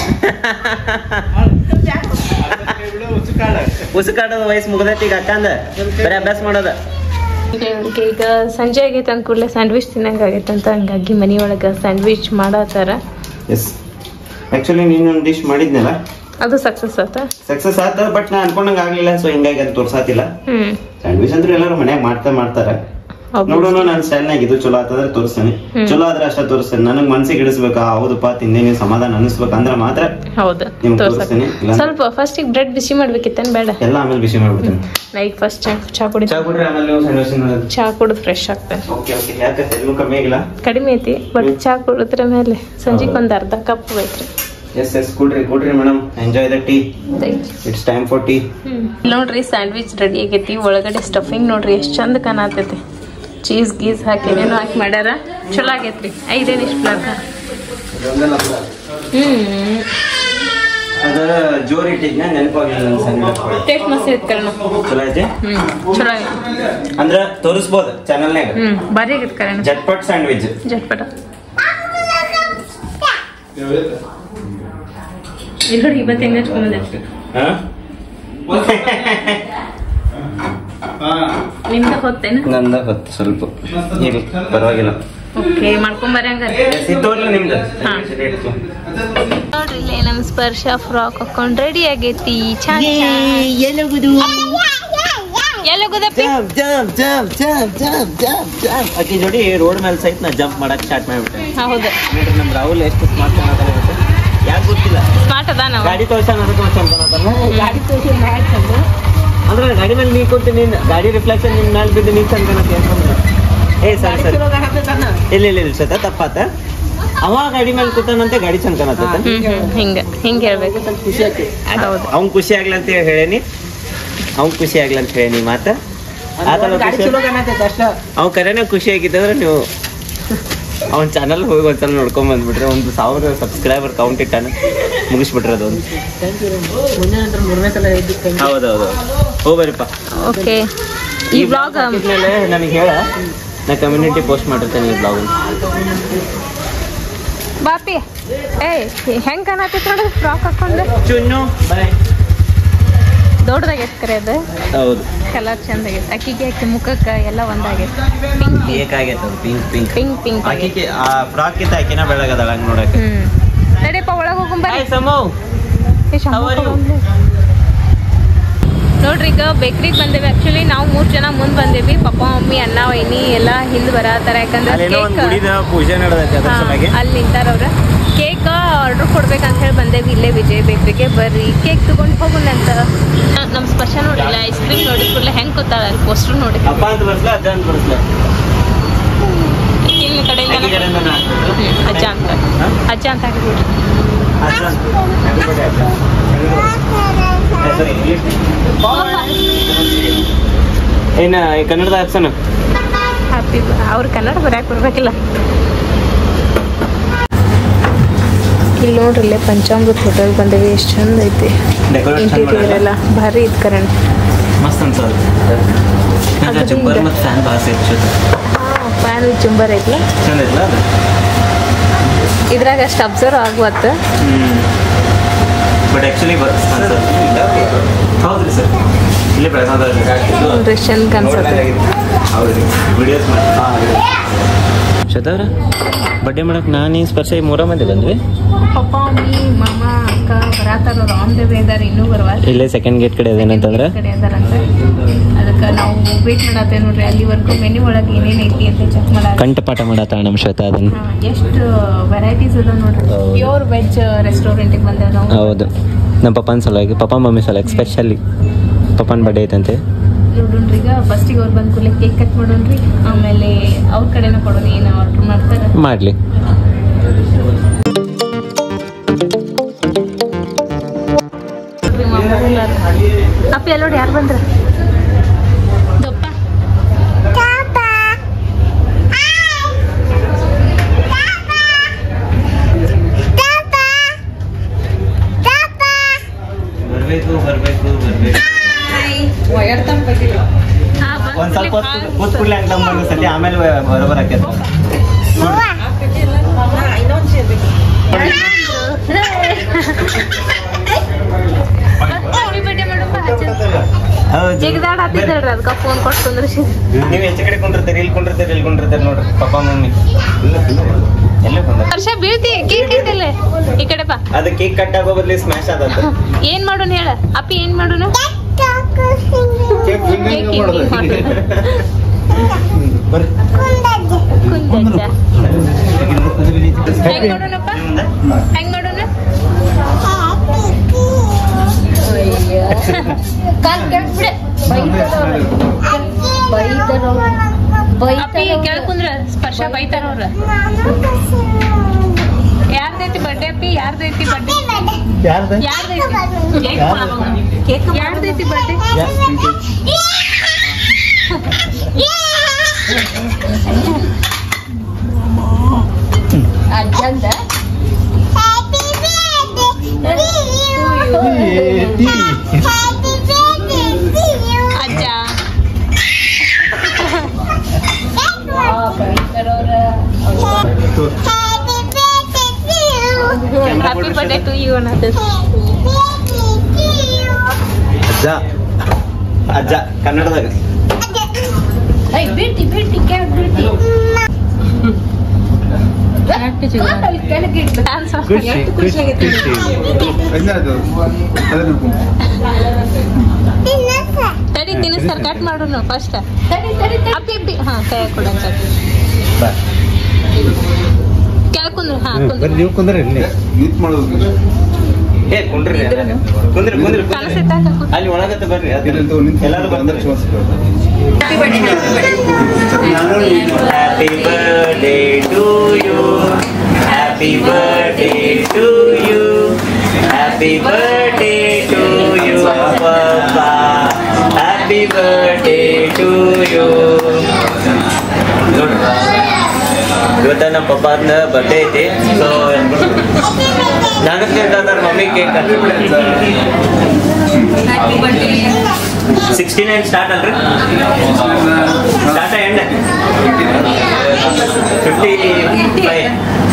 ಉಸುಕಾಡೋದು ವಯಸ್ಸು ಮುಗ್ದೈತಿ ಈಗ ಅಕ್ಕಂದ ಬರೀ ಅಭ್ಯಾಸ ಮಾಡೋದ ದೇವ್ರಿಗೆ ಈಗ ಸಂಜೆ ಆಗೈತೆ ಅಂದ ಕೂಡಲೇ ಸ್ಯಾಂಡ್ವಿಚ್ ತಿನ್ನಂಗ ಆಗೈತೆ ಅಂತ ಹಂಗಾಗಿ ಮನಿಯೊಳಗ ಸ್ಯಾಂಡ್ವಿಚ್ ಮಾಡತ್ತಾರ ಎಸ್ ಆಕ್ಚುಲಿ ನೀನು ಒಂದು ಡಿಶ್ ಮಾಡಿದ್ನಲ್ಲ ಅದು ಸಕ್ಸಸ್ ಆತ ಸಕ್ಸಸ್ ಆತ ಬಟ್ ನಾ ಅನ್ಕೊಂಡಂಗ ಆಗ್ಲಿಲ್ಲ ಸೊ ಹಿಂಗಾಗಿ ಅದು ತೋರ್ಸಾತಿಲ್ಲ ಹ್ಮ್ ಸ್ಯಾಂಡ್ವಿಚ್ ಅಂದ್ರೆ ಎಲ್ಲರೂ ಮನ್ಯಾಗ ಮಾಡ್ತಾ ಮಾಡ್ತಾರ ನೋಡೋಣ ನನ್ನ ಸ್ಟೈಲ್ನಾಗ ಇದು ಚಲೋ ಆತಂದ್ರೆ ತೋರಿಸ್ತೇನೆ ಹ್ಮ್. ಚಲೋ ಆದ್ರೆ ಅಷ್ಟ ತೋರಿಸ್ತೇನೆ ನನಗೆ ಮನ್ಸಿಗೆ ಇಡಿಸ್ಬೇಕಾ ಹೌದಪ್ಪ ತಿಂದೇನಿ ಸಮಾಧಾನ ಅನಿಸ್ಬೇಕು ಅಂದ್ರೆ ಮಾತ್ರ ಹೌದು ನಿಮ್ಗ್ ತೋರ್ಸಕ್ ತೋರಿಸ್ತೀನಿ, ಇಲ್ಲ? ಸ್ವಲ್ಪ ಫಸ್ಟ್ ಈಗ ಬ್ರೆಡ್ ಬಿಸಿ ಮಾಡ್ಬೇಕಿತ್ತೇನ್ ಬೇಡ ಎಲ್ಲ ಆಮೇಲೆ ಬಿಸಿ ಮಾಡ್ಬಿಡ್ತೇನೆ ನಾ ಈಗ ಫಸ್ಟ್ ಚಾ ಚಾ ಕುಡಿ ಚಾ ಕುಡ್ರಿ ಆಮೇಲೆ ನೀವು ಸ್ಯಾಂಡ್ವಿಚ್ ಚಾ ಕುಡಿದು ಫ್ರೆಶ್ ಆಗ್ತೇನೆ ಓಕೆ ಓಕೆ ಯಾಕೆ ಎಲ್ಲೂ ಕಮ್ಮಿ ಆಗಿಲ್ಲ ಕಡಿಮೆ ಐತಿ ಬಟ್ ಚಾ ಕುಡಿದ್ರ ಮೇಲೆ ಸಂಜೆಗೆ ಒಂದ್ ಅರ್ಧ ಕಪ್ ಐತ್ರಿ ಎಸ್ ಎಸ್ ಕುಡ್ರಿ ಕುಡ್ರಿ madam enjoy the tea it's time for tea ನೋಡ್ರಿ ಸ್ಯಾಂಡ್ವಿಚ್ ರೆಡಿ ಆಗೈತಿ ಒಳಗಡೆ ಸ್ಟಫಿಂಗ್ ನೋಡ್ರಿ ಎಷ್ಟ್ ಚಂದ ಕಾಣತೈತಿ ಚೀಸ್ ಗೀಸ್ ಹಾಕಿ ಏನೇನೋ ಹಾಕಿ ಮಾಡ್ಯಾರ ಚಲೋ ಆಗೈತ್ರಿ ಐದೇನು ಇಷ್ಟು ಪ್ಲಾಕ ಹ್ಮ್ ಅದ ಜೋರ್ ಇಟ್ಟಿದ್ನ ನೆನಪಾಗಿಲ್ಲ ನನ್ನ ಸ್ಯಾಂಡ್ವಿಚ್ ಟೇಸ್ಟ್ ಮಸ್ತ್ ಐತಿ ಕರ್ಣ ಚಲೋ ಐತಿ ಹ್ಮ್ ಚಲೋ ಆಗೈತಿ ಅಂದ್ರ ತೋರಿಸ್ಬೋದು ಚಾನಲ್ನಾಗ ಹ್ಮ್ ಭಾರಿ ಆಗೈತಿ ಕರ್ಣ ಜಟ್ಪಟ್ ಸ್ಯಾಂಡ್ವಿಚ್ ಜಟ್ಪಟ ಇಲ್ಲಿ ನೋಡಿ ಇವತ್ತು ಹೆಂಗ ಹಚ್ಕೊಂಬಂದೆ ನಿಮ್ದ ಹೊತ್ತೇನು ನಂದ ಹೊತ್ತು ಸ್ವಲ್ಪ ಇರ್ಲಿ ಪರವಾಗಿಲ್ಲ ಓಕೆ ಮಾಡ್ಕೊಂಬರ್ರಿ ಹಂಗಾರೆ ಎಸ್, ಇದು ತೋರ್ಲಿ ನಿಮ್ದು ಹಾ. ನೋಡ್ರಿ ಇಲ್ಲೇ ನಮ್ ಸ್ಪರ್ಶ ಫ್ರಾಕ್ ಹಾಕೊಂಡ್ ರೆಡಿ ಆಗೈತಿ ಚಂದ ಎಲ್ಲೋಗುದಪ್ಪಿ ಆಕಿ ಜೋಡಿ ರೋಡ್ ಮೇಲೆ ಸಹಿತ ನಾ ಜಂಪ್ ಮಾಡಕ್ ಸ್ಟಾರ್ಟ್ ಮಾಡ್ಬಿಟ್ಟೆ ಹೌದು ನೋಡ್ರಿ ನಮ್ ರಾಹುಲ್ ಎಷ್ಟು ಸ್ಮಾರ್ಟ್ ಯಾಕೆ ಗೊತ್ತಿಲ್ಲ ಸ್ಮಾರ್ಟ್ ಅದ ನಾವು ಗಾಡಿ ತೋರ್ಸಾನ ಅದಕ್ಕೆ ಗಾಡಿ ತೋರ್ಸಿ ಅಂದ್ರೆ ಗಾಡಿ ಮೇಲೆ ನೀ ಕೂತು ನೀನ್ ಗಾಡಿ ರಿಫ್ಲೆಕ್ಷನ್ ನಿನ್ ಮೇಲೆ ಬಿದ್ದು ನೀನ್ ಅನ್ಕೊಳಕ್ಕೆ ಏ ಸರಿ ಸರಿ ಇಲ್ಲ ಇಲ್ಲ ಇಲ್ಲ ಸತ ತಪ್ಪಾತ ಅವ ಗಾಡಿ ಮೇಲೆ ಕೂತಾನಂತೆ ಗಾಡಿ ಚಂದ ಕಾಣತ್ತ ಹ್ಮ್ ಹ್ಮ್ ಹಿಂಗ ಹಿಂಗ ಹೇಳ್ಬೇಕು ಹೌದು ಅವ್ನ್ ಖುಷಿ ಆಗ್ಲಿ ಅಂತ ಹೇಳಿ ಹೇಳೇನಿ ಅವ್ನ್ ಖುಷಿ ಆಗ್ಲಿ ಅಂತ ಹೇಳೇನಿ ಮಾತ ಆತಲ್ಲ ಖುಷಿ ಅವ್ ಕರೆನ ಖುಷಿ ಆಗಿತ್ತಂದ್ರೆ ನೀವು ಅವ್ನ ಚಾನಲ್ ಹೋಗಿ ಒಂದ್ಸಲ ನೋಡ್ಕೊಂಡ್ ಬಂದ್ಬಿಟ್ರೆ ಒಂದು ಸಾವಿರ ಸಬ್ಸ್ಕ್ರೈಬರ್ ಕೌಂಟ್ ಇಟ್ಟಾನ ಮುಗಿಸ್ಬಿಟ್ರೆ ಅದೊಂದು ಹೌದೌದು ಹೋಗ್ಬರಿಪ್ಪ ಓಕೆ ಈ ಬ್ಲಾಗ್ ಮೇಲೆ ನನಗೆ ಹೇಳ ನಾ ಕಮ್ಯುನಿಟಿ ಪೋಸ್ಟ್ ಮಾಡಿರ್ತೇನೆ ಈ ಬ್ಲಾಗ್ ಬಾಪಿ ಏಯ್ ಹೆಂಗ್ ಕಾಣತೈತಿ ನೋಡ್ರಿ ಫ್ರಾಕ್ ಹಾಕೊಂಡು ಚುನ್ನು ಬಾಯ್ ದೊಡ್ಡದಾಗೈತಿ ಕರೆ ಅದು ಹೌದು ಕಲರ್ ಚಂದ ಆಗೈತಿ ಅಕ್ಕಿಗೆ ಅಕ್ಕಿ ಮುಖಕ್ಕೆ ಎಲ್ಲ ಒಂದಾಗೈತಿ ಪಿಂಕ್ ಪಿಂಕ್ ಬೇಕಾಗೈತೆ ಅದು ಪಿಂಕ್ ಪಿಂಕ್ ಪಿಂಕ್ ಪಿಂಕ್ ಆಗೈತಿ ಆಕಿಗೆ ಆ ಫ್ರಾಕ್ ಇತ್ತ ಆಕಿನ ಬೆಳಗದಳ ಹಂಗ್ ನೋಡಕ್ಕೆ ಹ್ಮ್ ನಡಿಯಪ್ಪ ಒಳಗೆ ಹೋಗುಂಬರ್ರಿ ಹಾಯ್ ಸಮೋ ಏ, ಶಂಭು How are you? ತಗೊಂಡ್ಲೆ. ನೋಡ್ರಿ ಈಗ ಬೇಕ್ರಿಗೆ ಬಂದೇವಿ ಆಕ್ಚುಲಿ ನಾವು ಮೂರ್ ಜನ ಮುಂದ್ ಬಂದೇವಿ ಪಪ್ಪ ಮಮ್ಮಿ ಅಣ್ಣ ವೈನಿ ಎಲ್ಲ ಹಿಂದ್ ಬರತ್ತಾರ ಯಾಕಂದ್ರೆ ಅಲ್ಲೇನೋ ಒಂದು ಕೇಕ್ ಗುಡಿದ ಪೂಜೆ ನಡೆದೈತೆ ಅದ್ರ ಸಲುವಾಗಿ ಅಲ್ಲಿ ನಿಂತಾರ ಅವ್ರ ಕೇಕ್ ಆರ್ಡರ್ ಕೊಡ್ಬೇಕಂತ ಹೇಳಿ ಬಂದೇವಿ ಇಲ್ಲೇ ವಿಜಯ್ ಬೇಕ್ರಿಗೆ ಬರ್ರಿ ಕೇಕ್ ತಗೊಂಡ್ ಹೋಗೋಣ ಅಂತ ನಮ್ ಸ್ಪರ್ಶ ನೋಡಿಲ್ಲ ಐಸ್ ಕ್ರೀಮ್ ನೋಡಿದ ಕೂಡಲೇ ಹೆಂಗ್ ಕೂತಾಳ ಅಲ್ಲಿ ಪೋಸ್ಟರ್ ನೋಡಿ ಅಪ್ಪ ಅಂತ ಬರ್ಸ್ಲ ಅಜ್ಜ ಅಂತ ಬರ್ಸ್ಲ ಇಲ್ಲಿನ ಕಡೆಯಿಂದ ಆಕಿ ಕಡೆಯಿಂದ ನಾ ಹಾಕ್ಬಿಟ್ರು. ಹ್ಮ್, ಅಜ್ಜ ಅಂತ ಹಾ? ಅಜ್ಜ ಅಂತ ಹಾಕಿಬಿಡ್ರಿ ಅಜ್ಜ ಅಂತ. Happy birthday ಅಜ್ಜ. ಏ, sorry, English. ಏನ ಈ ಕನ್ನಡದ ಹಾಕ್ಸೋಣ ಹ್ಯಾಪಿ ಅವ್ರ ಕನ್ನಡ ಬರ್ಯಾಕ ಬರ್ಬೇಕಿಲ್ಲ ಇಲ್ಲಿ ನೋಡ್ರಿ ಇಲ್ಲೇ ಪಂಚಾಮೃತ ಹೋಟೆಲ್ ಬಂದೇವಿ ಎಷ್ಟು ಚಂದ ಐತಿ ಡೆಕೋರೇಟ್ ಇಂಟೀರಿಯರ್ ಎಲ್ಲ ಭಾರಿ ಇದ್ ಕರಣ್ ಮಸ್ತ್ ಅನ್ಸೋದು ಅದ್ರಿಂದ- ಜುಂಬರ್ ಮತ್ತು ಫ್ಯಾನ್ ಭಾಳ ಸೇರ್ಸೋದು ಫ್ಯಾನ್ ಜುಂಬರ್ ಐತ್ಲ ಚಂದ ಐತ್ಲ ಅದು ಇದ್ರಾಗ ಅಷ್ಟು ಅಬ್ಸರ್ವ್ ಆಗುವತ್ತ ಬಟ್ ಆ್ಯಕ್ಚುಲಿ ಹೌದ್ರಿ ಸರ್ ಇಲ್ಲೇ ಬೆಳಗಾವ್ದಲ್ಲಿ ನೋಡ್ರಿ ಚಂದ ಕಾಣಿಸುತ್ತೆ ಹೌದ್ರಿ ವಿಡಿಯೋಸ್ ಮಾಡಿ ಶ್ವೇತವ್ರ ಬಡ್ಡೆ ಮಾಡಕ್ ನಾನು ಈ ಸ್ಪರ್ಶ ಈ ಮೂರ ಮಂದಿ ಬಂದ್ವಿ ಪಪ್ಪ ಮಮ್ಮಿ ಮಾಮ ಅಕ್ಕ ಬರಾತಾರ ಅವ್ರು ಆನ್ ದ ವೇ ಇದಾರೆ ಇನ್ನೂ ಬರವಾರ ಇಲ್ಲೇ ಸೆಕೆಂಡ್ ಗೇಟ್ ಕಡೆ ಅದೇನಂತಂದ್ರೆ ಕಡೆ ಅದಾರಂತ ಅದಕ್ಕೆ ನಾವು ವೇಟ್ ಮಾಡತ್ತೇವೆ ನೋಡ್ರಿ ಅಲ್ಲಿವರೆಗೂ ಮೆನು ಒಳಗೆ ಏನೇನ್ ಐತಿ ಅಂತ ಚೆಕ್ ಮಾಡ ಕಂಠಪಾಠ ಮಾಡತ್ತಾಳ ನಮ್ಮ ಶ್ವೇತಾ ಅದನ್ನ ಎಷ್ಟು ವೆರೈಟೀಸ್ ಅದ ನೋಡ್ರಿ ಹೌದು. ಪ್ಯೂರ್ ವೆಜ್ ರೆಸ್ಟೋರೆಂಟಿಗೆ ಬಂದೇವೆ ನಾವು ಹೌದು ನಮ್ಮ ಪಪ್ಪನ ಸಲುವಾಗಿ ಪಪ್ಪ ಮಮ್ಮಿ ಸಲುವಾಗಿ ಸ್ಪೆಷಲಿ ಪಪ್ಪನ ಬರ್ಡೇ ಐತಂತೆ ನೋಡೋಣ್ರಿ ಈಗ ಫಸ್ಟಿಗೆ ಅವ್ರು ಬಂದ ಕೂಡಲೇ ಕೇಕ್ ಕಟ್ ಮಾಡೋಣ್ರಿ ಆಮೇಲೆ ಅವ್ರ ಕಡೆನ ಕೊಡೋಣ ಏನು ಆರ್ಡರ್ ಮಾಡ್ತಾರೆ ಮಾಡಲಿ ಅಪ್ಪ ಎಲ್ಲ ನೋಡಿ ಯಾರು ಬಂದ್ರ ದಪ್ಪ ಬರಬೇಕು ಬರಬೇಕು ಬರಬೇಕು ಒಂದ್ ಸ್ವಲ್ಪ ಹೊತ್ತು ಕೂತ್ಕೊಳ್ಳಿ ಅಂತ ಬಂದು ಸತಿ ಆಮೇಲೆ ಬರೋಬರ್ ಆಕೈತೆ ಹೌದು ಜಿಗದಾಡ ಹತ್ತಿದ್ದಲ್ರಿ ಅದಕ್ಕೆ ಫೋನ್ ಕೊಟ್ಟು ಕುಂದ್ರಿಸಿ ನೀವು ಹೆಚ್ಚು ಕಡೆ ಕುಂಡಿರ್ತೀರಿ ಇಲ್ಲಿ ಕುಂಡಿರ್ತೀರಿ ಇಲ್ಲಿ ಕುಂಡಿರ್ತೀರಿ ನೋಡ್ರಿ ಪಪ್ಪ ಮಮ್ಮಿ ಎಲ್ಲ ಕುಂದ್ರ ವರ್ಷ ಬೀಳ್ತಿ ಕೇಕ್ ಐತಲ್ಲ ಈ ಕಡೆ ಬಾ ಅದು ಕೇಕ್ ಕಟ್ ಆಗೋ ಬದ್ಲಿ ಸ್ಮ್ಯಾಶ್ ಆದದ್ದು ಏನ್ ಮಾಡೋಣ ಹೇಳ ಅಪ್ಪಿ ಏನ್ ಮಾಡೋಣ ಕೇಕ್ ಹಿಂಗೆ ಕೇಕ್ ಹಿಂಗೆ ಮಾಡೋದು. ಹಿಂಗ್ ಮಾಡೋಣ. ಬರ್ರಿ ಕುಂದಜ್ಜ ಹೆಂಗ್ ಮಾಡೋಣಪ್ಪ ಹೆಂಗ್ ಮಾಡೋಣ ಕಾಲ್ ಕೆಳ್ಬಿಡೆ ಅಪ್ಪಿ ಕೇಳ್ಕುಂದ್ರ ಸ್ಪರ್ಶ ಬೈತಾರ ಅವ್ರ ಯಾರ್ದೈತಿ ಬರ್ಡೇ ಅಪ್ಪಿ ಯಾರ್ದೈತಿ ಬರ್ಡೇ ಯಾರ್ದು ಯಾರ್ದೈತಿ ಕೇಕ್ ಯಾರ್ದೈತಿ ಬರ್ಡೇ ಅಜ್ಜಂದ ಅಜ್ಜ ಹ್ಯಾಪಿ ಬರ್ಡೇ ಟು ಯು ಅನ್ನೋದು ಅಜ್ಜ ಅಜ್ಜ ಕನ್ನಡದಾಗ ಬಿಡ್ತಿ ಬಿಡ್ತಿ ಕ್ಯಾಕ್ ಬಿಡ್ತಿ ಖುಷಿ ಖುಷಿ ಖುಷಿ ಅದ್ನದು ಅದನ್ನ ತಡಿ ತಿನ್ನಿಸ್ತಾರ ಕಟ್ ಮಾಡೋಣ ಫಸ್ಟ್ ಅಪ್ಪಿ ಅಪ್ಪಿ ಹಾ ಕೈ ಕೊಡ ಬಾ ಕೇಳ್ಕೊಂಡ್ರು ಹಾ ಬರ್ರಿ ಕುಂದ್ರು ನೀವು ಕುಂದ್ರಿ ಇಲ್ಲಿ ನಿಂತ್ ಮಾಡೋದು ಏ ಕುಂಡ್ರಿ ಕುಂದ್ರಿ ಕುಂದ್ರಿ ಕಾಣಿಸ್ತಾ ಅಲ್ಲಿ ಒಳಗತ್ತೆ ಬರ್ರಿ ಇಲ್ಲಂತೂ ನಿಂತು ಎಲ್ಲರೂ ಅಂದ್ರೆ ಬರ್ತಾರೆ ಚಮತ್ಕಾರ happy birthday to you happy birthday to you happy birthday to you papa happy birthday to you ನೋಡ್ರಿ ಇವತ್ತ ನಮ್ಮ ಪಪ್ಪಾದ ಬರ್ಡೇ ಐತಿ ಸೊ ನನಗೆ ಕೇಕ್ ಅದಾರ mummy cake sixty nine start ಅಲ್ರಿ ಸ್ಟಾರ್ಟ್ ಎಂಡ್ ಫಿಫ್ಟಿ ಫೈವ್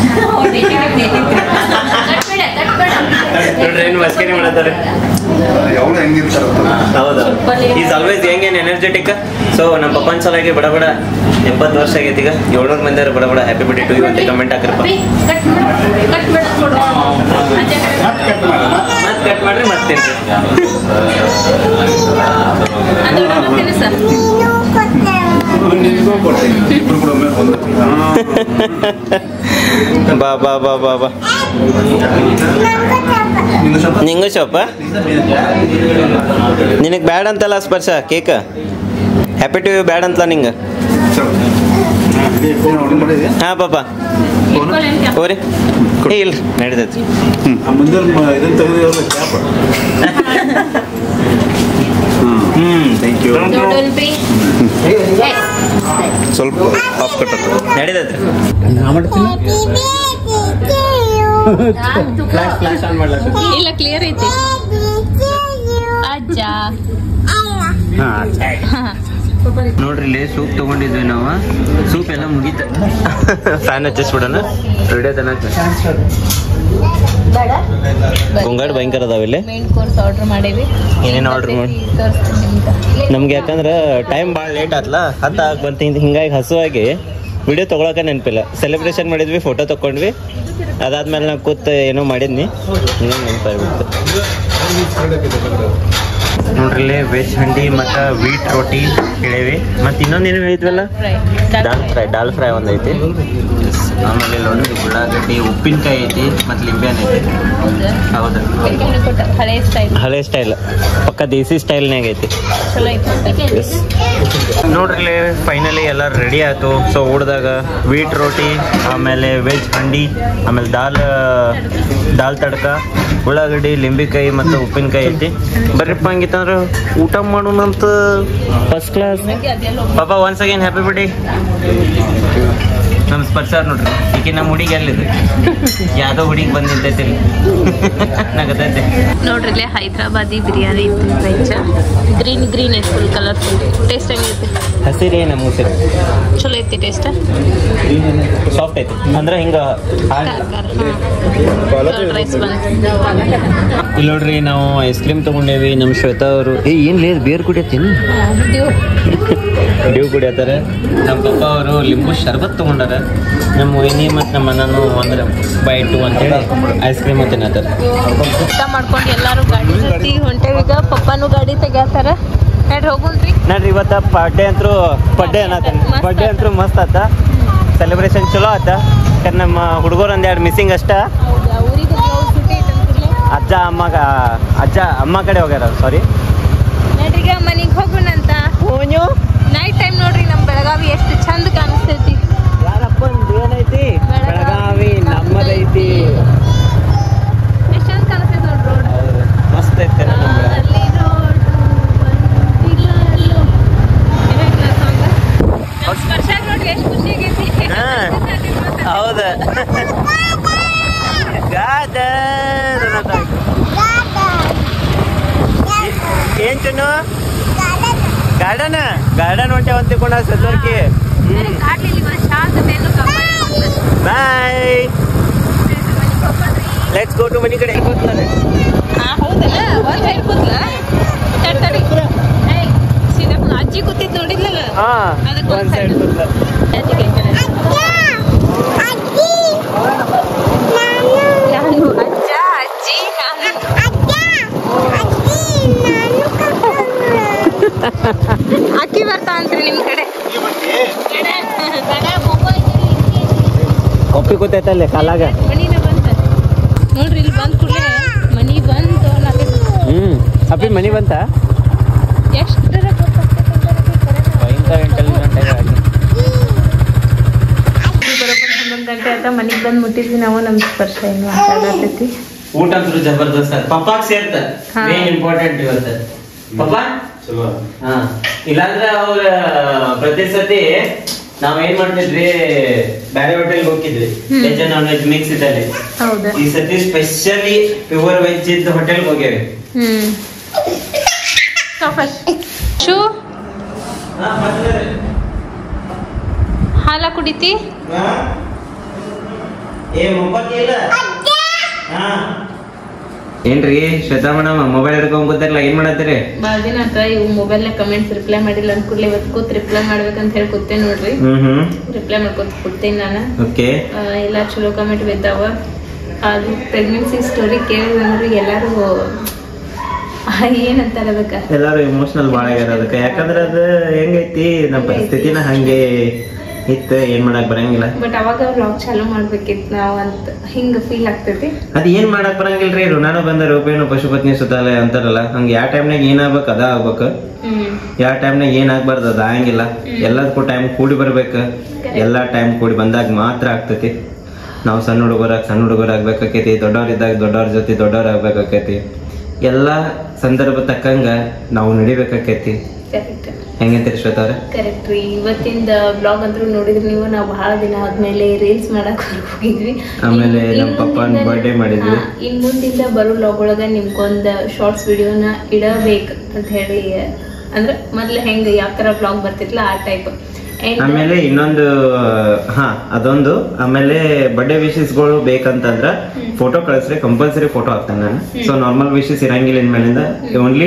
ನೋಡ್ರಿ ಏನು ಮಸ್ಕರಿ ಮಾಡತ್ತಾರೆ ಯಾವಾಗ ಹೆಂಗಿರ್ತಾರ ಹೌದು ಈಸ್ ಆಲ್ವೇಸ್ ಯಂಗ್ ಏನ್ ಎನರ್ಜೆಟಿಕ್ ಸೊ ನಮ್ಮ ಪಪ್ಪನ ಸಲಾಗಿ ಬಡ ಬಡ ಎಂಬತ್ತು ವರ್ಷ ಆಗೈತಿ ಈಗ ಏಳ್ನೂರು ಮಂದಿ ಬಡ ಬಡ ಹ್ಯಾಪಿ ಬರ್ಡೇ ಟು ಯು ಅಂತ ಕಮೆಂಟ್ ಹಾಕಿರಪ್ಪ ಮತ್ತೆ ಕಟ್ ಮಾಡ್ರಿ ಮತ್ತೆ ನಿನ್ಗೂ ಕೊಡ್ತೀನಿ ಇಬ್ರು ಕೂಡ ಒಮ್ಮೆ ಒಂದು ಬಾ ಬಾ ಬಾ ಬಾ ಬಾ ನಿಂಗೆ ಸ್ವಲ್ಪ ನಿಂಗೂ ಶೋಪ ನಿನಗೆ ಬ್ಯಾಡ್ ಅಂತಲ್ಲ Sparsha cake happy to you bad ಅಂತಲ್ಲ ನಿಂಗೆ ಫೋನ್ ಆರ್ಡರ್ ಮಾಡಿದೆ ಹಾಂ ಪಾಪ ಹೋರಿ ಏ ಇಲ್ಲ ನಡೀತೈತಿ ಆ ಮುಂದೆ ಇದನ್ನ ತೆಗೆದಿರಲ್ಲ ಕ್ಯಾಪ್ ಹ್ಞೂ ಥ್ಯಾಂಕ್ ಯು ಸ್ವಲ್ಪ ಆಫ್ ಕಟ್ ನಡೀತೈತಿ ನಾ ಮಾಡ್ತೀನಿ ಫ್ಲಾಶ್ ಫ್ಲಾಶ್ ಆನ್ ಮಾಡ್ಲತ್ತ ಇಲ್ಲ ಕ್ಲಿಯರ್ ಐತಿ ಅಜ್ಜ ನೋಡ್ರಿ ಇಲ್ಲಿ ಸೂಪ್ ತಗೊಂಡಿದ್ವಿ ನಾವು ಸೂಪ್ ಎಲ್ಲ ಮುಗೀತ ಫ್ಯಾನ್ ಹಚ್ಚಿಸ್ಬಿಡೋಣ ವಿಡಿಯೋ ತನಕ ಗೊಂಗಾಡ್ ಭಯಂಕರ ಅದಾವ ಇಲ್ಲಿ ಮೇನ್ ಕೋರ್ಸ್ ಆರ್ಡರ್ ಮಾಡೇವಿ ಏನೇನ್ order ಮಾಡಿ? ನಮ್ಗೆ ಯಾಕಂದ್ರೆ ಟೈಮ್ ಭಾಳ ಲೇಟ್ ಆತ್ಲ ಹತ್ತ ಬಂತ ಹಿಂಗಾಗಿ ಹಸುವಾಗಿ ವಿಡಿಯೋ ತೊಗೊಳಕ್ಕೆ ನೆನಪಿಲ್ಲ ಸೆಲೆಬ್ರೇಷನ್ ಮಾಡಿದ್ವಿ ಫೋಟೋ ತಗೊಂಡ್ವಿ ಅದಾದ್ಮೇಲೆ ನಾವು ಕೂತ್ ಏನೋ ಮಾಡಿದ್ನಿ ಏನು ನೆನಪಾಗ್ಬಿಡ್ತು ನೋಡ್ರಿ ವೆಜ್ ಹಂಡಿ ಮತ್ತು ವೀಟ್ ರೋಟಿ ಹೇಳೇವಿ ಮತ್ತು ಇನ್ನೊಂದೇನು ಹೇಳಿದ್ವಲ್ಲ ದಾಲ್ ಫ್ರೈ ದಾಲ್ ಫ್ರೈ ಒಂದು ಐತಿ ಆಮೇಲೆ ಇಲ್ಲಿ ನೋಡ್ರಿ ಉಳ್ಳಾಗಡ್ಡಿ ಉಪ್ಪಿನಕಾಯಿ ಐತಿ ಮತ್ತು ಲಿಂಬೆಹಣ್ಣು ಐತಿ ಹೌದು ಹಳೆ ಸ್ಟೈಲ್ ಹಳೆ ಸ್ಟೈಲ್ ಪಕ್ಕ ದೇಸಿ ಸ್ಟೈಲ್ನಾಗ ಐತಿ ಚಲೋ ಐತೆ ನೋಡ್ರಿ ಫೈನಲಿ ಎಲ್ಲ ರೆಡಿ ಆಯ್ತು ಸೊ ಊಟದಾಗ ವೀಟ್ ರೋಟಿ ಆಮೇಲೆ ವೆಜ್ ಹಂಡಿ ಆಮೇಲೆ ದಾಲ್ ದಾಲ್ ತಡ್ಕ ಉಳ್ಳಾಗಡ್ಡಿ ಲಿಂಬಿಕಾಯಿ ಮತ್ತು ಉಪ್ಪಿನಕಾಯಿ ಐತಿ ಬರ್ರಿಪ್ಪ ಹಂಗಿತ್ತಂದ್ರೆ ಊಟ ಮಾಡೋಣಂತ ಫಸ್ಟ್ ಕ್ಲಾಸ್ ಪಾಪ ಒನ್ಸ್ ಅಗೇನ್ ಹ್ಯಾಪಿ ಬರ್ಡೇ ನಮ್ಮ ಸ್ಪರ್ಶ ನೋಡ್ರಿ ಈಕೆ ನಮ್ಮ ಹುಡುಗಿ ಅಲ್ಲಿದೆ ಯಾವುದೋ ಹುಡುಗಿ ಬಂದು ನಿಂತೈತಿ ಇಲ್ಲಿ. ನಗತೈತೆ ನೋಡ್ರಿ ಇಲ್ಲೇ ಹೈದ್ರಾಬಾದಿ ಬಿರಿಯಾನಿ ಐತಿ ವೆಜ್ ಗ್ರೀನ್ ಗ್ರೀನ್ ಐತಿ ಫುಲ್ ಕಲರ್ಫುಲ್ ಟೇಸ್ಟ್ ಹೆಂಗೈತಿ ಹಸಿರಿ ನಮ್ಮ ಉಸಿರು ಚಲೋ ಐತಿ ಟೇಸ್ಟ್ ಸಾಫ್ಟ್ ಐತಿ ಅಂದ್ರೆ ಹಿಂಗ ರೈಸ್ ಬಂತು ಇಲ್ಲಿ ನೋಡ್ರಿ ನಾವು ಐಸ್ ಕ್ರೀಮ್ ತಗೊಂಡೇವಿ ನಮ್ಮ ಶ್ವೇತಾ ಅವರು ಏ ಏನ್ ಲೇದ್ ಬೇರ್ ಕುಡಿಯತ್ತೀನಿ ಡ್ಯೂ ಕುಡಿಯತ್ತಾರೆ ನಮ್ಮ ಪಪ್ಪ ಅವರು ಲಿಂಬು ಶರ್ಬತ್ ತಗೊಂಡಾರ ನಮ್ಮ ವೈನಿ ಮತ್ತು ನಮ್ಮ ಅಣ್ಣನು ಅಂದ್ರೆ ಬೈಟು ಅಂತೇಳಿ ಐಸ್ ಕ್ರೀಮ್ ತಿನ್ನತ್ತಾರ ಊಟ ಮಾಡ್ಕೊಂಡು ಎಲ್ಲಾರು ಗಾಡಿ ಹತ್ತಿ ಹೊಂಟೇವೀಗ ಪಪ್ಪಾನು ಗಾಡಿ ತೆಗ್ಯಾತಾರ ನಡ್ರಿ ಹೋಗುಣ್ರಿ ನೋಡ್ರಿ ಇವತ್ತ ಬರ್ಡೇ ಅಂತೂ ಬರ್ಡೇ ಅನ್ನತ್ತಾನ ಮಸ್ತ್ ಬರ್ಡೇ ಆತ. ಅಂತೂ ಮಸ್ತ್ ಆತ ಸೆಲೆಬ್ರೇಷನ್ ಚಲೋ ಆತ ಯಾಕಂದ್ರೆ ನಮ್ಮ ಹುಡುಗರು ಒಂದೆರಡು ಮಿಸ್ಸಿಂಗ್ ಅಷ್ಟ ಹೌದಾ ಊರಿಗೆ ಸುಟ್ಟಿ ಐತೆ ಅಂತಿರ್ಲಿ ಅಜ್ಜ ಅಮ್ಮಗ ಅಜ್ಜ ಅಮ್ಮ ಕಡೆ ಹೋಗ್ಯಾರ ಸಾರಿ ನಡ್ರಿಗ ಮನೆಗೆ ಹೋಗೋಣಂತ ನೈಟ್ ಟೈಮ್ ನೋಡ್ರಿ ನಮ್ಮ ಬೆಳಗಾವಿ ಎಷ್ಟು ಚಂದ ಕಾಣಿಸ್ತೈತಿ ಯಾರಪ್ಪ ಏನೈತಿ ಬೆಳಗಾವಿ ನಮ್ಮದೈತಿ ಎಷ್ಟು ಚಂದ ಕಾಣಿಸ್ತೈತಿ ನೋಡ್ರಿ ರೋಡ್ ಮಸ್ತ್ ಐತೆ ನಮ್ಮ ಬೆಳಗಾವಿ. ಅಲ್ಲಿ ರೋಡ್ ಇಲ್ಲ ಅಲ್ಲೋ ಇರಂಗಿಲ್ಲ ಸಾಂಗ್ ಸ್ಪರ್ಶ ನೋಡ್ರಿ ಎಷ್ಟು ಖುಷಿ ಆಗೈತಿ ಹಾ. ಹೌದ ಗಾರ್ಡನ್ ಅನ್ನೋದಾಯ್ತು. ಏನ್ ಚೆನ್ನು ಗಾರ್ಡನ್ ಗಾರ್ಡನ್ ಹೊಂಟೆ ಅಂತ ತಿಳ್ಕೊಂಡ ಸದ್ವರ್ಕಿ ಶಾಂತತೆಯನ್ನು ಬಾಯ್ ಲೆಟ್ಸ್ ಗೋ ಟು ಮನಿ ಕಡೆ ಹಾ ಹೌದಲ್ಲ ಒಂದ್ ಸೈಡ್ ಕೂತ್ಲ ತಡಿ ತಡಿ ಏಯ್ ಸೀದಾ ಕೂತ್- ಅಜ್ಜಿ ಕೂತಿದ್ ನೋಡಿದ್ಲಲ್ಲ ಹಾ ಅದಕ್ಕೆ ಒಂದ್ ಸೈಡ್ ಅಜ್ಜಿಗೆ ನಾನು ಅಜ್ಜ ಅಜ್ಜಿ ನಾನು ಅಕ್ಕಿ ಬರ್ತಾ ಅಂತ್ರಿ ನಿಮ್ ಕಡೆ ಒಪ್ಪಿ ಕೂತೈತಲ್ಲಿ ಕಾಲಾಗ ಮನಿನ ಬಂತ ನೋಡ್ರಿ ಇಲ್ಲಿ ಬಂದ್ ಕೂಡಲೇ ಮನಿ ಬಂತು ಅನ್ನಕತ್ತಿ. ಹ್ಮ್ ಅಪ್ಪಿ ಮನಿ ಬಂತ ಎಷ್ಟರ ಭಯಂಕರ ಇಂಟೆಲಿಜೆಂಟ್ ಆಗಿ ಬರೋಬ್ಬರ ಹನ್ನೊಂದು ಗಂಟೆ ಆಯ್ತಾ ಮನೆಗೆ ಬಂದು ಮುಟ್ಟಿದ್ವಿ ನಾವು ನಮ್ಮ ಸ್ಪರ್ಶ ಏನು ಮಾತಾಡತೈತಿ ಊಟ ಅಂತೂ ಜಬರ್ದಸ್ತ್ ಪಪ್ಪಾಗ್ ಸೇರ್ತ ಹಾ. ಮೇನ್ ಇಂಪಾರ್ಟೆಂಟ್ ಇವತ್ತು ಪಪ್ಪ ಚಲೋ ಹಾ ಇಲ್ಲಾಂದ್ರೆ ಅವ್ರ ಪ್ರತಿ ಸತಿ ನಾವ್ ಏನ್ ಮಾಡ್ತಿದ್ವಿ ಬ್ಯಾರೆ ಹೋಟೆಲ್ ಹೋಗಿದ್ವಿ ಹ್ಮ್. ವೆಜ್ ನಾನ್ ವೆಜ್ ಮಿಕ್ಸ್ ಇದ್ದಲ್ಲಿ ಹೌದು ಈ ಸತಿ ಸ್ಪೆಷಲಿ ಪ್ಯೂರ್ ವೆಜ್ ಇದ್ದ ಹೋಟೆಲ್ ಹೋಗ್ಯಾವಿ ಹ್ಮ್ ಶೂ ಹಾಲ ಕುಡಿತಿ ಏ ಮೊಬೈಲ್ ಇಲ್ಲ ಹಾ ಏನ್ರಿ ಶ್ವೇತಾ ಮೇಡಮ್ ಮೊಬೈಲ್ ಹಿಡ್ಕೊಂಡ್ ಕೂತಾರಲ್ಲ ಏನ್ ಮಾಡತ್ತೀರಿ ಭಾಳ ದಿನ ಆತ ಇವು ಮೊಬೈಲ್ನ ಕಮೆಂಟ್ಸ್ ರಿಪ್ಲೈ ಮಾಡಿಲ್ಲ ಅಂದ ಕೂಡಲೇ ಇವತ್ತು ಕೂತ್ ರಿಪ್ಲೈ ಮಾಡ್ಬೇಕಂತ ಹೇಳಿ ಕೂತೆ ನೋಡ್ರಿ ಹ್ಮ್ ಹ್ಮ್ ರಿಪ್ಲೈ ಮಾಡ್ಕೊತ ಕೊಡ್ತೇನೆ ನಾನು ಓಕೆ ಆ, ಎಲ್ಲ ಚಲೋ ಕಮೆಂಟ್ ಬಿದ್ದಾವ ಅದು ಪ್ರೆಗ್ನೆನ್ಸಿ ಸ್ಟೋರಿ ಕೇಳಿದ್ರೆ ಎಲ್ಲರೂ ಏನಂತಾರ ಅದಕ್ಕೆ ಎಲ್ಲಾರು ಎಮೋಷನಲ್ ಬಾಳ ಆಗ್ಯಾರ ಅದಕ್ಕೆ ಯಾಕಂದ್ರೆ ಅದು ಹೆಂಗೈತಿ ನಮ್ಮ ಪರಿಸ್ಥಿತಿನ ಹಂಗೆ ಇತ್ತು ಏನ್ ಮಾಡಕ್ ಬರಂಗಿಲ್ಲ ಬಟ್ ಅವಾಗ ವ್ಲಾಗ್ ಚಾಲೂ ಮಾಡ್ಬೇಕಿತ್ತು ನಾವು ಅಂತ ಹಿಂಗ ಫೀಲ್ ಆಗ್ತೈತಿ ಅದ್ ಏನ್ ಮಾಡಕ್ ಬರಂಗಿಲ್ರಿ ಋಣಾನು ಬಂದ ರೂಪೇನು ಪಶುಪತ್ನಿ ಸುತ್ತಾಲಯ ಅಂತಾರಲ್ಲ ಹಂಗ ಯಾವ ಟೈಮ್ನಾಗ ಏನ್ ಆಗ್ಬೇಕು ಅದ ಆಗ್ಬೇಕು ಹ್ಮ್ ಯಾವ ಟೈಮ್ನಾಗ ಏನ್ ಆಗ್ಬಾರ್ದು ಅದ ಆಗಂಗಿಲ್ಲ ಎಲ್ಲದಕ್ಕೂ ಟೈಮ್ ಕೂಡಿ ಬರ್ಬೇಕು ಎಲ್ಲಾ ಟೈಮ್ ಕೂಡಿ ಬಂದಾಗ ಮಾತ್ರ ಆಗ್ತೈತಿ ನಾವು ಸಣ್ಣ ಹುಡುಗರಾಗ ಸಣ್ಣ ಹುಡುಗರಾಗ್ಬೇಕಾಕೈತಿ ದೊಡ್ಡವ್ರಿದ್ದಾಗ ದೊಡ್ಡವ್ರ ಜೊತೆ ದೊಡ್ಡವ್ರ ಆಗ್ಬೇಕಾಕೈತಿ ಎಲ್ಲಾ ಸಂದರ್ಭ ತಕ್ಕಂಗ ನಾವು ನಡಿಬೇಕಾಕೈತಿ ಕರೆಕ್ಟ್ ಹೆಂಗಂತೀರಿ ಶ್ವೇತ ಅವ್ರೆ ಕರೆಕ್ಟ್ ರೀ ಇವತ್ತಿಂದ ಬ್ಲಾಗ್ ಅಂತೂ ನೋಡಿದ್ರಿ ನೀವು ನಾವು ಬಹಳ ದಿನ ಆದ್ಮೇಲೆ ರೀಲ್ಸ್ ಮಾಡಕ್ ಹೋಗಿದ್ವಿ ಆಮೇಲೆ ಇನ್- ನಮ್ಮ ಇನ್ ಪಪ್ಪನ್ ಮುಂದಿಂದ- birthday ಮಾಡಿದ್ವಿ. ಹಾ, ಇನ್ ಮುಂದಿಂದ ಬರೋ ಬ್ಲಾಗ್ ಒಳಗ ನಿಮ್ಗೊಂದ್ ಶಾರ್ಟ್ಸ್ ವಿಡಿಯೋನ ಇಡಬೇಕು ಅಂತ ಹೇಳಿ ಅಂದ್ರೆ ಮೊದ್ಲು ಹೆಂಗ ಯಾವ ತರ ಬ್ಲಾಗ್ ಬರ್ತಿರ್ಲ ಆ ಟೈಪ್ ಆಮೇಲೆ ಇನ್ನೊಂದು ಹಾ ಅದೊಂದು ಆಮೇಲೆ ಬರ್ಡೇ ವಿಶಸ್ಗಳು ಬೇಕಂತಂದ್ರ ಫೋಟೋ ಕಳಿಸ್ರೆ ಕಂಪಲ್ಸರಿ ಫೋಟೋ ಹಾಕ್ತಾನೆ ನಾನು ಸೊ ನಾರ್ಮಲ್ ವಿಶಸ್ ಇರಂಗಿಲ್ಲ ಇನ್ಮೇಲಿಂದ ಓನ್ಲಿ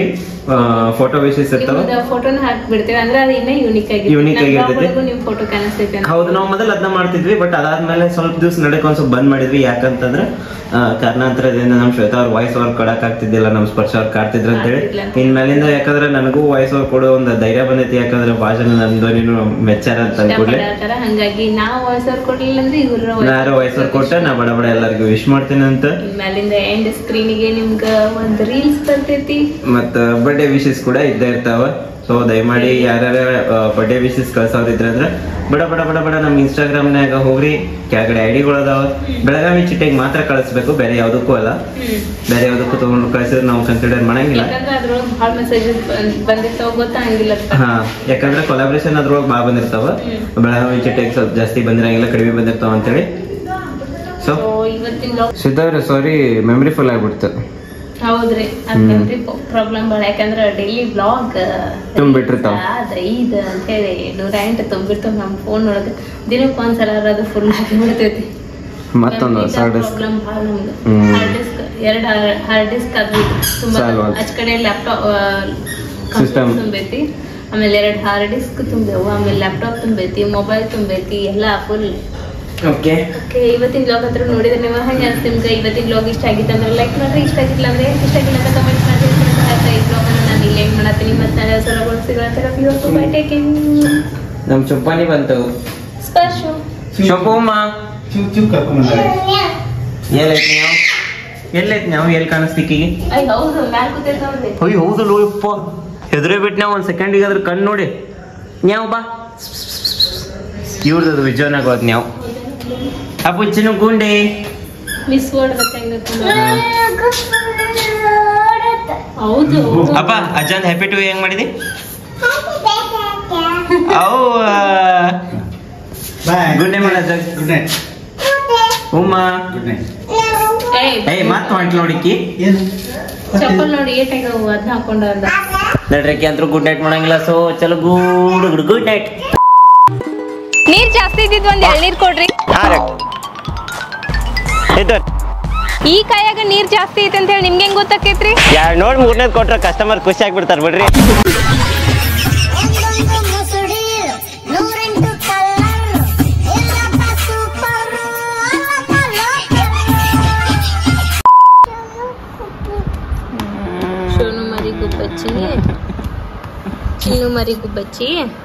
ಫೋಟೋ ವಿಶೇಷ ಇರ್ತಾವ ಫೋಟೋನ ಹಾಕ್ಬಿಡ್ತೇವೆ ಅಂದ್ರೆ ಅದು ಇನ್ನೂ ಯೂನಿಕ್ Unique ಆಗಿರ್ತೈತಿ. ಆಗಿರ್ತೈತಿ ನಿಮ್ ಫೋಟೋ ಕಾಣಿಸ್ತೈತೆ ಅಂತ. ಹೌದು ನಾವು ಮೊದಲು ಅದನ್ನ ಮಾಡ್ತಿದ್ವಿ ಬಟ್ ಅದಾದ್ಮೇಲೆ ಸ್ವಲ್ಪ ದಿವಸ ನಡಕ್ ಒಂದ್ ಸ್ವಲ್ಪ ಬಂದ್ ಮಾಡಿದ್ವಿ ಯಾಕಂತಂದ್ರೆ ಆ, ಕಾರಣಾಂತರದಿಂದ ನಮ್ ಶ್ವೇತಾ ಅವ್ರ ವಾಯ್ಸ್ ಓವರ್ ಕೊಡಕ್ ಆಗ್ತಿದ್ದಿಲ್ಲ ನಮ್ ಸ್ಪರ್ಶ ಅವ್ರು ಕಾಡ್ತಿದ್ರು ಅಂತ ಹೇಳಿ ಆಗ್ತಿಲ್ಲ ಅಂತ. ಇನ್ಮೇಲಿಂದ ಯಾಕಂದ್ರೆ ನನಗೂ ವಾಯ್ಸ್ ಓವರ್ ಕೊಡೋ ಒಂದು ಧೈರ್ಯ ಬಂದೈತಿ ಯಾಕಂದ್ರೆ ಭಾಳ ಜನ ನಂದು ನೀನು ಮೆಚ್ಚಾರ ಅಂತ ಅನ್ಕೊಡ್ಲಿ ಇಷ್ಟಪಡತ್ತಾರ ಹಂಗಾಗಿ ನಾವು ವಾಯ್ಸ್ ಅವ್ರ ಕೊಡ್ಲಿಲ್ಲ ಅಂದ್ರೆ ಇವ್ರ ನಾರು ವಾಯ್ಸ್ ಓವರ್ ಕೊಟ್ಟ ನಾ ಬಡ ಬಡ ಎಲ್ಲರಿಗೂ ವಿಶ್ ಮಾಡ್ತೀನಿ ಅಂತ ಮ್ಯಾಲಿಂದ ಎಂಡ್ ಸ್ಕ್ರೀನಿಗೆ ನಿಮ್ಗ ಒಂದ್ ರೀಲ್ಸ್ ಬರ್ತೈತಿ ಮತ್ತ ಬರ್ಡೇ ವಿಶಸ್ ಕೂಡ ಇದ್ದೇ ಇರ್ತಾವ ಸೊ ದಯಮಾಡಿ ಯಾರ್ಯಾರ ಬರ್ಡೇ ವಿಶಸ್ ಕಳ್ಸೋದಿದ್ರ ಅಂದ್ರೆ ಬಡ ಬಡ ಬಡ ಬಡ ನಮ್ಮ ಇನ್ಸ್ಟಾಗ್ರಾಮ್ನಾಗ ಹೋಗ್ರಿ ಕೆಳಗಡೆ ಐಡಿಗಳು ಅದಾವ ಬೆಳಗಾವಿ ಚಿಟ್ಟೆಗೆ ಮಾತ್ರ ಕಳಿಸ್ಬೇಕು ಬೇರೆ ಯಾವ್ದಕ್ಕೂ ಅಲ್ಲ ಬೇರೆ ಯಾವ್ದಕ್ಕೂ ತಗೊಂಡು ಕಳಿಸಿದ್ರೆ ನಾವು ಕನ್ಸಿಡರ್ ಮಾಡಂಗಿಲ್ಲ ಯಾಕಂದ್ರೆ ಅದ್ರೊಳಗೆ ಭಾಳ ಮೆಸೇಜಸ್ ಬಂದಿರ್ತಾವ ಗೊತ್ತಾಗಿಲ್ಲ ಹಾ ಯಾಕಂದ್ರೆ ಕೊಲಾಬ್ರೇಷನ್ ಅದ್ರೊಳಗೆ ಬಾ ಬಂದಿರ್ತಾವ ಬೆಳಗಾವಿ ಚಿಟ್ಟೆಗೆ ಸ್ವಲ್ಪ ಜಾಸ್ತಿ ಬಂದಿರಂಗಿಲ್ಲ ಕಡಿಮೆ ಬಂದಿರ್ತಾವ ಅಂತೇಳಿ ಸೊ ಸೊ ಇವತ್ತಿನ vlog ಸಿದ್ದವ್ರೆ ಸಾರಿ ಮೆಮರಿ ಫುಲ್ ಆಗ್ಬಿಡ್ತು ಹೌದ್ರಿ ಅದ್ರಲ್ಲಿ ಪ್ರಾಬ್ಲಮ್ ಭಾಳ ಯಾಕಂದ್ರೆ ಡೈಲಿ ಬ್ಲಾಗ್ ತುಂಬಿಟ್ಟಿರ್ತಾವ. ಅದ ಇದ ಅಂತ ಹೇಳಿ ನೂರ ಎಂಟು ತುಂಬಿರ್ತಾವ ನಮ್ಮ ಫೋನ್ ಒಳಗೆ ದಿನಕ್ಕೆ ಒಂದ್ಸಲ ಅದು ಫುಲ್ ಆಗಿ ಬಿಡ್ತೈತಿ ಮತ್ತೊಂದು ಹೊಸ ಡಿಸ್ಕ್ ಪ್ರಾಬ್ಲಮ್ ಭಾಳ ನಮ್ದು ಹ್ಮ್. ಹಾರ್ಡ್ ಡಿಸ್ಕ್ ಎರಡು ಹಾರ್ಡ್ ಡಿಸ್ಕ್ ಅದು ತುಂಬಾ ಸಾಲ್ವಲ್ದು. ಆಚ ಕಡೆ ಲ್ಯಾಪ್ಟಾಪ್ System. ತುಂಬೈತಿ ಆಮೇಲೆ ಎರಡು ಹಾರ್ಡ್ ಡಿಸ್ಕ್ ತುಂಬೇವು ಆಮೇಲೆ ಲ್ಯಾಪ್ಟಾಪ್ ತುಂಬೈತಿ ಮೊಬೈಲ್ ತುಂಬೈತಿ ಎಲ್ಲ ಫುಲ್ ಓಕೆ ಓಕೆ ಇವತ್ತಿನ ಬ್ಲಾಗ್ ಹತ್ರ ನೋಡಿದ್ರೆ ನೀವು ಹಂಗೆ ಅನ್ಸ್ತು ನಿಮ್ಗೆ ಇವತ್ತಿನ ಬ್ಲಾಗ್ ಇಷ್ಟ ಆಗಿತ್ತು ಅಂದ್ರೆ ಲೈಕ್ ಮಾಡ್ರಿ ಇಷ್ಟ ಆಗಿಲ್ಲ ಅಂದ್ರೆ ಇಷ್ಟ ಆಗಿಲ್ಲ ಅಂತ ಕಮೆಂಟ್ ಮಾಡಿ ಅಂತ ಈ ಬ್ಲಾಗ್ ಅನ್ನು ನಾನು ಇಲ್ಲಿ ಎಂಡ್ ಮಾಡತ್ತೀನಿ ಮತ್ತೆ ನಾಳೆ ಸಲ ಬಳಸಿದ್ರೆ ಬೈ ಟೇಕಿಂಗ್ ನಮ್ ಚುಪ್ಪಾನಿ ಬಂತು ಸ್ಪರ್ಶು ಶಂಪುಮ್ಮ ಚೂಪ್ ಚೂಪ್ ಕರ್ಕೊಂಡ್ಬಂದಾರೆ ಎಲ್ಲೈತಿ ನಾವು ಎಲ್ಲೈತಿ ನಾವು ಎಲ್ಲಿ ಕಾಣಿಸ್ತಿಕ್ಕಿಗೆ ಐ ಹೌದು ಮ್ಯಾಲ್ ಕೂತಿರ್ತಾವ್ರಿ ಅಯ್ಯೋ ಹೌದಲ್ಲ ಯಪ್ಪ ಹೆದರೇ ಬಿಟ್ಟು ನಾವು ಒಂದು ಸೆಕೆಂಡಿಗೆ ಅದ್ರ ಕಣ್ಣು ನೋಡಿ ನ್ಯಾವ್ ಬಾ ಇವ್ರದ್ದು ವಿಜಯನಾಗ ಹೋದ್ ನ್ಯಾವ್ ಅಪ್ಪುಚ್ಚಿನ ಗುಂಡೆ ಮಿಸ್ ವರ್ಡ್ ಹೌದು ಅಪ್ಪ ಅಜ್ಜಂದ್ ಹ್ಯಾಪಿ ಟು ಹೆಂಗ್ ಮಾಡಿದಿ ಅವು ಬಾಯ್ ಗುಡ್ ನೈಟ್ ಮಾಡ ಅಜ್ಜ ಗುಡ್ ನೈಟ್ ಉಮ್ಮ ಗುಡ್ ನೈಟ್ ಏಯ್ ಏಯ್ ಮತ್ ಹೊಂಟ್ಲ ನೋಡಿಕ್ಕಿ ಏನು ಚಪ್ಪಲ್ ನೋಡಿ ಏಟಾಗ ಅದನ್ನ ಹಾಕೊಂಡು ಅಂದ ನಡ್ರಕ್ಕೆ ಅಂತೂ ಗುಡ್ ನೈಟ್ ಮಾಡಂಗಿಲ್ಲ ಸೊ ಚಲೋ ಗುಡ್ ಗುಡ್ ನೈಟ್ ನೀರ್ ಜಾಸ್ತಿ ಇದ್ದಿದ್ ಒಂದ್ ಎಳ್ನೀರ್ ಕೊಡ್ರಿ ಹಾಂ ಇದ್ದರ್ ಈ ಕಾಯಾಗ ನೀರ್ ಜಾಸ್ತಿ ಐತೆ ಅಂತ ಹೇಳಿ ನಿಮ್ಗೆ ಹೆಂಗ್ ಗೊತ್ತಾಕೈತ್ರಿ ಯಾರು ನೋಡಿ ಮೂರನೇದು ಕೊಟ್ರೆ ಕಸ್ಟಮರ್ ಖುಷಿ ಆಗ್ಬಿಡ್ತಾರೆ ಬಿಡ್ರಿ ಒಂದೊಂದು ಮುಸುಡಿ ನೂರೆಂಟು ಕಲ್ಲರ್ ಎಲ್ಲಪ್ಪ ಸೂಪರ್ ಸೋನು ಮರಿ ಗುಬ್ಬಚ್ಚಿ ಚಿನ್ನು ಮರಿ ಗುಬ್ಬಚ್ಚಿ